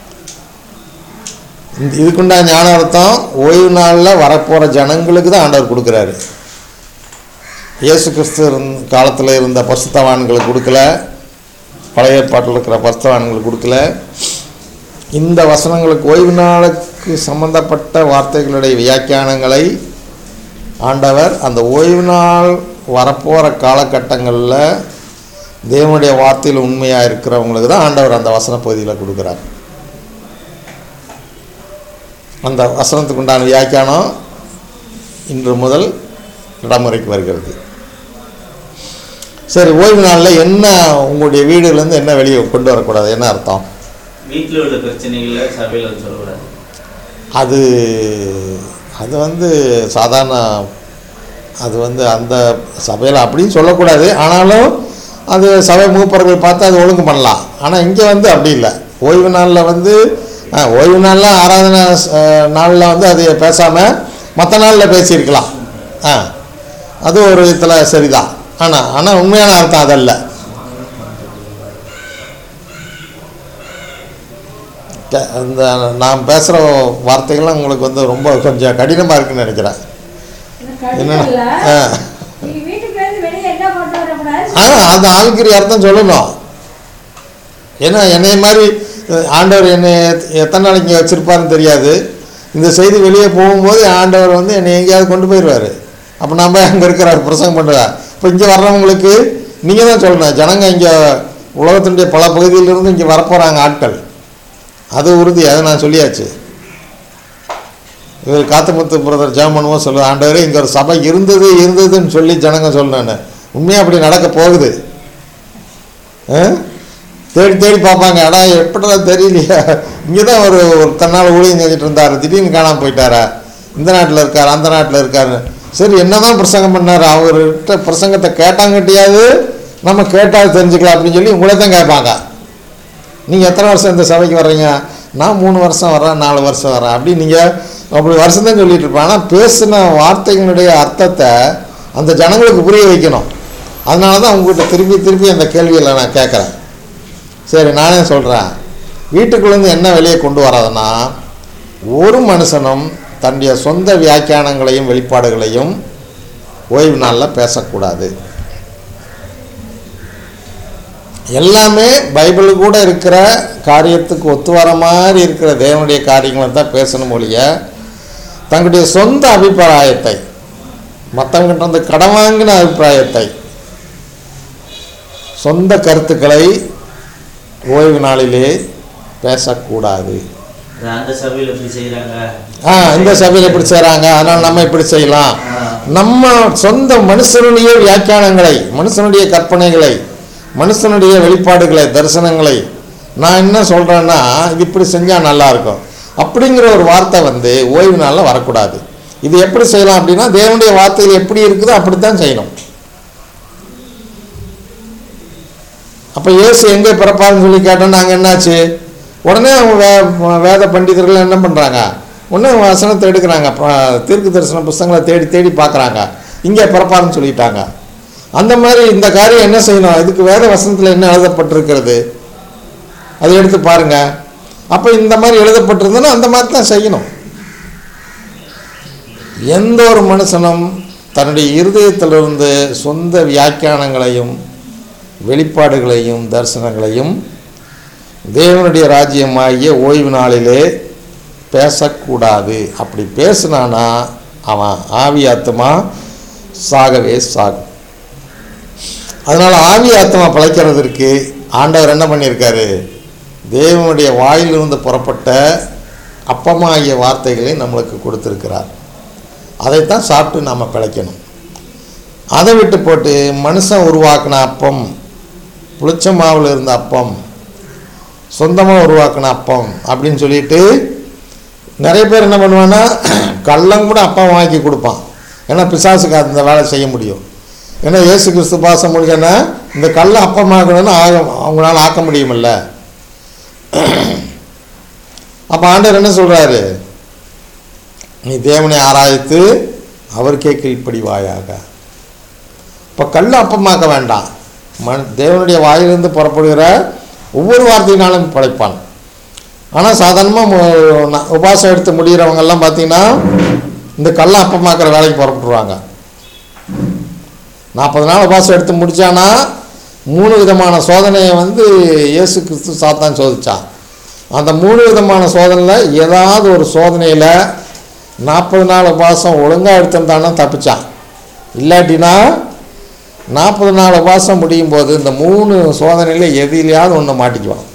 இந்த இதுக்குண்டான ஞானார்த்தம் ஓய்வு நாளில் வரப்போகிற ஜனங்களுக்கு தான் ஆண்டவர் கொடுக்குறாரு இயேசு கிறிஸ்து இருந்த காலத்தில் இருந்த பசுத்தவான்களுக்கு கொடுக்கல பழைய ஏற்பாட்டில் இருக்கிற பசுத்தவான்களுக்கு கொடுக்கல இந்த வசனங்களுக்கு ஓய்வு நாளுக்கு சம்பந்தப்பட்ட வார்த்தைகளுடைய வியாக்கியானங்களை ஆண்டவர் அந்த ஓய்வு நாள் வரப்போகிற காலகட்டங்களில் தேவனுடைய வார்த்தையில் உண்மையாக இருக்கிறவங்களுக்கு தான் ஆண்டவர் அந்த வசன பகுதியில் கொடுக்குறார் அந்த வசனத்துக்கு உண்டான வியாக்கியானம் இன்று முதல் நடைமுறைக்கு வருகிறது சரி ஓய்வு நாளில் என்ன உங்களுடைய வீடுலேருந்து என்ன வெளியே கொண்டு வரக்கூடாது என்ன அர்த்தம் வீட்டில் உள்ள பிரச்சனைகளை சபையில் வந்து சொல்லக்கூடாது அது அது வந்து சாதாரண அது வந்து அந்த சபையில் அப்படின்னு சொல்லக்கூடாது ஆனாலும் அது சபை மூப்பர்கள் பார்த்து அது ஒழுங்கு பண்ணலாம் ஆனால் இங்கே வந்து அப்படி இல்லை ஓய்வு நாளில் வந்து ஆ, ஓய்வு நாளில் ஆராதனை நாளில் வந்து அது பேசாமல் மற்ற நாளில் பேசியிருக்கலாம் ஆ அது ஒரு விதத்தில் சரிதான் ஆனால் ஆனால் உண்மையான அர்த்தம் அதல்ல க- இந்த நான் பேசுகிற வார்த்தைகள்லாம் உங்களுக்கு வந்து ரொம்ப கொஞ்சம் கடினமாக இருக்குன்னு நினைக்கிறேன் என்னன்னா கடிதம்ல, ஆ நீ வீட்டுக்கு இருந்து வெளியே என்ன கொண்டு வரக்கூடாது ஆ அந்த ஆளுக்குரிய அர்த்தம் சொல்லணும் ஏன்னா என்னைய மாதிரி அஹ், ஆண்டவர் என்னை எத்- எத்தனை நாளைக்கு இங்கே வச்சுருப்பாருன்னு தெரியாது இந்த செய்தி வெளியே போகும்போது ஆண்டவர் வந்து என்னை எங்கேயாவது கொண்டு போயிடுவார் அப்போ நம்ம அங்கே இருக்கிற பிரசங்கம் பண்ணுவேன் இப்போ இங்கே வர்றவங்களுக்கு நீங்கள் தான் சொல்லணும் ஜனங்க இங்கே உலகத்தினுடைய பல பகுதியிலிருந்து இங்கே வரப்போகிறாங்க ஆட்கள் அது உறுதி அதை நான் சொல்லியாச்சு இவர் காத்தமுத்து பிரதர் ஜெபம் பண்ணுவோம் சொல்லுவேன் ஆண்டவரே இங்கே ஒரு சபை இருந்தது இருந்ததுன்னு சொல்லி ஜனங்க சொல்லணும் உண்மையாக அப்படி நடக்க போகுது ஆ? தேடி தேடி பார்ப்பாங்க ஆனால் எப்படிடா தெரியலையா இங்கே தான் ஒரு ஒரு தன்னால் ஊழியம் செஞ்சுட்டு இருந்தார் திடீர்னு காணாமல் போயிட்டாரா இந்த நாட்டில் இருக்கார் அந்த நாட்டில் இருக்காரு சரி என்னதான் பிரசங்கம் பண்ணார் அவர்கிட்ட பிரசங்கத்தை கேட்டாங்கட்டியாவது நம்ம கேட்டால் தெரிஞ்சுக்கலாம் அப்படின்னு சொல்லி உங்களை தான் கேட்பாங்க நீங்கள் எத்தனை வருஷம் இந்த சபைக்கு வர்றீங்க நான் மூணு வருஷம் வரேன் நாலு வருஷம் வரேன் அப்படி நீங்கள் அப்படி வருஷம் தான் சொல்லிட்டு இருப்பேன் ஆனால் பேசின வார்த்தைகளுடைய அர்த்தத்தை அந்த ஜனங்களுக்கு புரிய வைக்கணும் அதனால தான் உங்ககிட்ட திருப்பி திருப்பி அந்த கேள்விகளை நான் கேட்குறேன் சரி நானே சொல்கிறேன் வீட்டுக்குள்ளேருந்து என்ன வெளியே கொண்டு வராதுன்னா ஒரு மனுஷனும் தன்னுடைய சொந்த வியாக்கியானங்களையும் வெளிப்பாடுகளையும் ஓய்வு நாளில் பேசக்கூடாது எல்லாமே பைபிள் கூட இருக்கிற காரியத்துக்கு ஒத்து வர மாதிரி இருக்கிற தேவனுடைய காரியங்களை தான் பேசணும் ஒழிய தங்களுடைய சொந்த அபிப்பிராயத்தை மற்றவங்கிட்ட இருந்து கடன் வாங்கின அபிப்பிராயத்தை சொந்த கருத்துக்களை ஓய்வு நாளிலே பேசக்கூடாது அந்த சபையில் எப்படி செய்கிறாங்க ஆ இந்த சபையில் இப்படி செய்கிறாங்க அதனால் நம்ம இப்படி செய்யலாம் நம்ம சொந்த மனுஷனுடைய வியாக்கியானங்களை மனுஷனுடைய கற்பனைகளை மனுஷனுடைய வெளிப்பாடுகளை தரிசனங்களை நான் என்ன சொல்கிறேன்னா இது இப்படி செஞ்சால் நல்லாயிருக்கும் அப்படிங்கிற ஒரு வார்த்தை வந்து ஓய்வு நாளில் வரக்கூடாது இது எப்படி செய்யலாம் அப்படின்னா தேவனுடைய வார்த்தையில் எப்படி இருக்குதோ அப்படித்தான் செய்யணும் அப்போ இயேசு எங்கே பிறப்பாருன்னு சொல்லி கேட்டோம் நாங்கள் என்னாச்சு உடனே அவங்க வே வேத பண்டிதர்கள் என்ன பண்ணுறாங்க உடனே வசனத்தை எடுக்கிறாங்க ப- தீர்க்க தரிசன புஸ்தகங்களை தேடி தேடி பார்க்குறாங்க இங்கே பிறப்பாருன்னு சொல்லிட்டாங்க அந்த மாதிரி இந்த காரியம் என்ன செய்யணும் இதுக்கு வேத வசனத்தில் என்ன எழுதப்பட்டிருக்கிறது அதை எடுத்து பாருங்க அப்போ இந்த மாதிரி எழுதப்பட்டிருந்ததுன்னா அந்த மாதிரி தான் செய்யணும் எந்த ஒரு மனுஷனும் தன்னுடைய இருதயத்திலிருந்து சொந்த வியாக்கியானங்களையும் வெளிப்பாடுகளையும் தரிசனங்களையும் தேவனுடைய ராஜ்யமாகிய ஓய்வு நாளிலே பேசக்கூடாது அப்படி பேசினானா அவன் ஆவி ஆத்மா சாகவே சாகும் அதனால் ஆவி ஆத்மா பிழைக்கிறதற்கு ஆண்டவர் என்ன பண்ணியிருக்காரு தேவனுடைய வாயிலிருந்து புறப்பட்ட அப்பமாகிய வார்த்தைகளை நம்மளுக்கு கொடுத்துருக்கிறார் அதைத்தான் சாப்பிட்டு நாம் பிழைக்கணும் அதை விட்டு போட்டு மனுஷன் உருவாக்கின அப்பம் புளிச்ச மாவில் இருந்த அப்பம் சொந்தமாக உருவாக்கின அப்பம் அப்படின்னு சொல்லிட்டு நிறைய பேர் என்ன பண்ணுவான்னா கள்ளம் கூட அப்பா வாங்கி கொடுப்பான் ஏன்னா பிசாசுக்கு அந்த வேலை செய்ய முடியும் ஏன்னா இயேசு கிறிஸ்து பாசம் முடிக்கன்னா இந்த கல்லை அப்பமாக்கணும்னு ஆக அவங்களால ஆக்க முடியுமில்ல அப்போ ஆண்டவர் என்ன சொல்கிறாரு நீ தேவனை ஆராய்த்து அவருக்கே கீழ்ப்படிவாயாக இப்போ கல் அப்பமாக்க வேண்டாம் மண் தேவனுடைய வாயிலிருந்து புறப்படுகிற ஒவ்வொரு வார்த்தையினாலும் படைப்பான் ஆனால் சாதாரணமாக உபாசம் எடுத்து முடிகிறவங்கெல்லாம் பார்த்தீங்கன்னா இந்த கல்லை அப்பமாக்குற வேலைக்கு புறப்பட்டுருவாங்க நாற்பது நாள் உபாசம் எடுத்து முடித்தானா மூணு விதமான சோதனையை வந்து இயேசு கிறிஸ்து சாத்தான் சோதிச்சான் அந்த மூணு விதமான சோதனையில் ஏதாவது ஒரு சோதனையில் நாற்பது நாள் உபாசம் ஒழுங்காக எடுத்திருந்தானா தப்பிச்சான் இல்லாட்டினா நாற்பது நாள் உபாசம் முடியும் போது இந்த மூணு சோதனையில் எதிலையாவது ஒன்று மாட்டிக்குவான்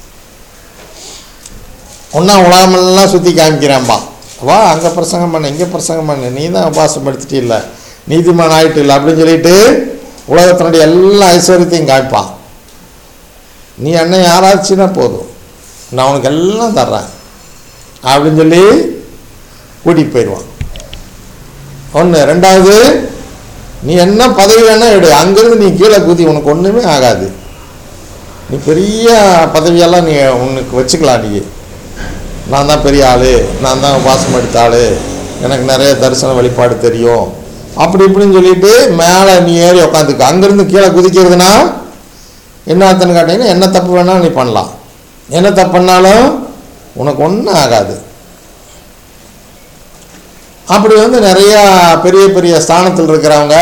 ஒன்றா உலகமெல்லாம் சுற்றி காமிக்கிறான்பா வா அங்கே பிரசங்கம் பண்ணு இங்கே பிரசங்கம் பண்ணு நீ தான் உபாசம் எடுத்துட்டு இல்லை நீதிமான் ஆயிட்டு இல்லை அப்படின்னு சொல்லிட்டு உலகத்தினுடைய எல்லா ஐஸ்வர்யத்தையும் காமிப்பான் நீ என்னை யாராச்சுன்னா போதும் நான் உனக்கு எல்லாம் தர்றேன் அப்படின்னு சொல்லி கூட்டிகிட்டு போயிடுவான் ஒன்று ரெண்டாவது நீ என்ன பதவி வேணா எடு அங்கேருந்து நீ கீழே குதி உனக்கு ஒன்றுமே ஆகாது நீ பெரிய பதவியெல்லாம் நீ உனக்கு வச்சுக்கலாம் நீ நான் தான் பெரிய ஆள் நான் தான் வாசம் எடுத்த ஆள் எனக்கு நிறைய தரிசன வழிபாடு தெரியும் அப்படி இப்படின்னு சொல்லிட்டு மேலே நீ ஏறி உக்காந்துக்க அங்கேருந்து கீழே குதிக்கிறதுனா என்ன அர்த்தம்னு கேட்டீங்கன்னா என்ன தப்பு வேணாலும் நீ பண்ணலாம் என்ன தப்பு பண்ணாலும் உனக்கு ஒன்றும் ஆகாது அப்படி வந்து நிறையா பெரிய பெரிய ஸ்தானத்தில் இருக்கிறவங்க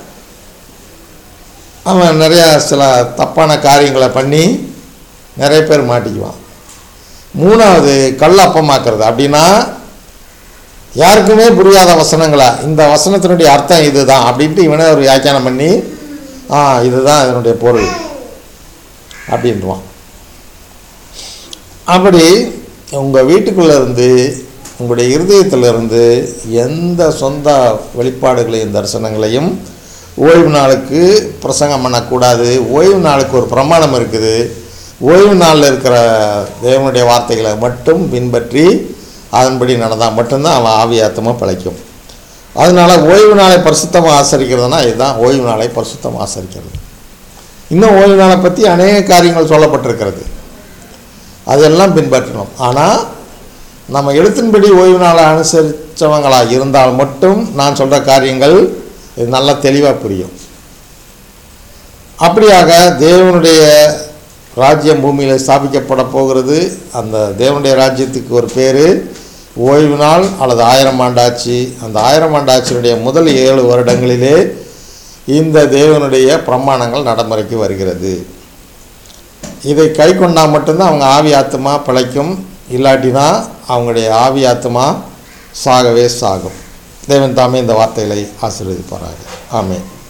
அவன் நிறையா சில தப்பான காரியங்களை பண்ணி நிறைய பேர் மாட்டிக்குவான் மூணாவது கல்லப்பமாக்குறது அப்படின்னா யாருக்குமே புரியாத வசனங்களா இந்த வசனத்தினுடைய அர்த்தம் இதுதான் அப்படின்ட்டு இவனே ஒரு வியாக்கியானம் பண்ணி ஆ இதுதான் இதனுடைய பொருள் அப்படின்ட்டுவான் அப்படி உங்கள் வீட்டுக்குள்ளே இருந்து உங்களுடைய இருதயத்திலிருந்து எந்த சொந்த வெளிப்பாடுகளையும் தரிசனங்களையும் ஓய்வு நாளுக்கு பிரசங்கம் பண்ணக்கூடாது ஓய்வு நாளுக்கு ஒரு பிரமாணம் இருக்குது ஓய்வு நாளில் இருக்கிற தேவனுடைய வார்த்தைகளை மட்டும் பின்பற்றி அதன்படி நடந்தால் மட்டும்தான் அவன் ஆவியாத்தமாக பிழைக்கும் அதனால் ஓய்வு நாளை பரிசுத்தமாக ஆசரிக்கிறதுனா இதுதான் ஓய்வு நாளை பரிசுத்தமாக ஆசரிக்கிறது இன்னும் ஓய்வு நாளை பற்றி அநேக காரியங்கள் சொல்லப்பட்டிருக்கிறது அதெல்லாம் பின்பற்றணும் ஆனால் நம்ம எழுத்தின்படி ஓய்வு நாளை அனுசரித்தவங்களாக இருந்தால் மட்டும் நான் சொல்கிற காரியங்கள் இது நல்லா தெளிவாக புரியும் அப்படியாக தேவனுடைய ராஜ்யம் பூமியில் ஸ்தாபிக்கப்பட போகிறது அந்த தேவனுடைய ராஜ்யத்துக்கு ஒரு பேர் ஓய்வு நாள் அல்லது ஆயிரம் ஆண்டாட்சி அந்த ஆயிரம் ஆண்டாட்சியினுடைய முதல் ஏழு வருடங்களிலே இந்த தேவனுடைய பிரமாணங்கள் நடைமுறைக்கு வருகிறது இதை கை கொண்டா மட்டும்தான் அவங்க ஆவி ஆத்மா பிழைக்கும் இல்லாட்டினா அவங்களுடைய ஆவி ஆத்மா சாகவே சாகும் தேவன் தாமே இந்த வார்த்தைகளை ஆசீர்வதிப்பாராக ஆமென்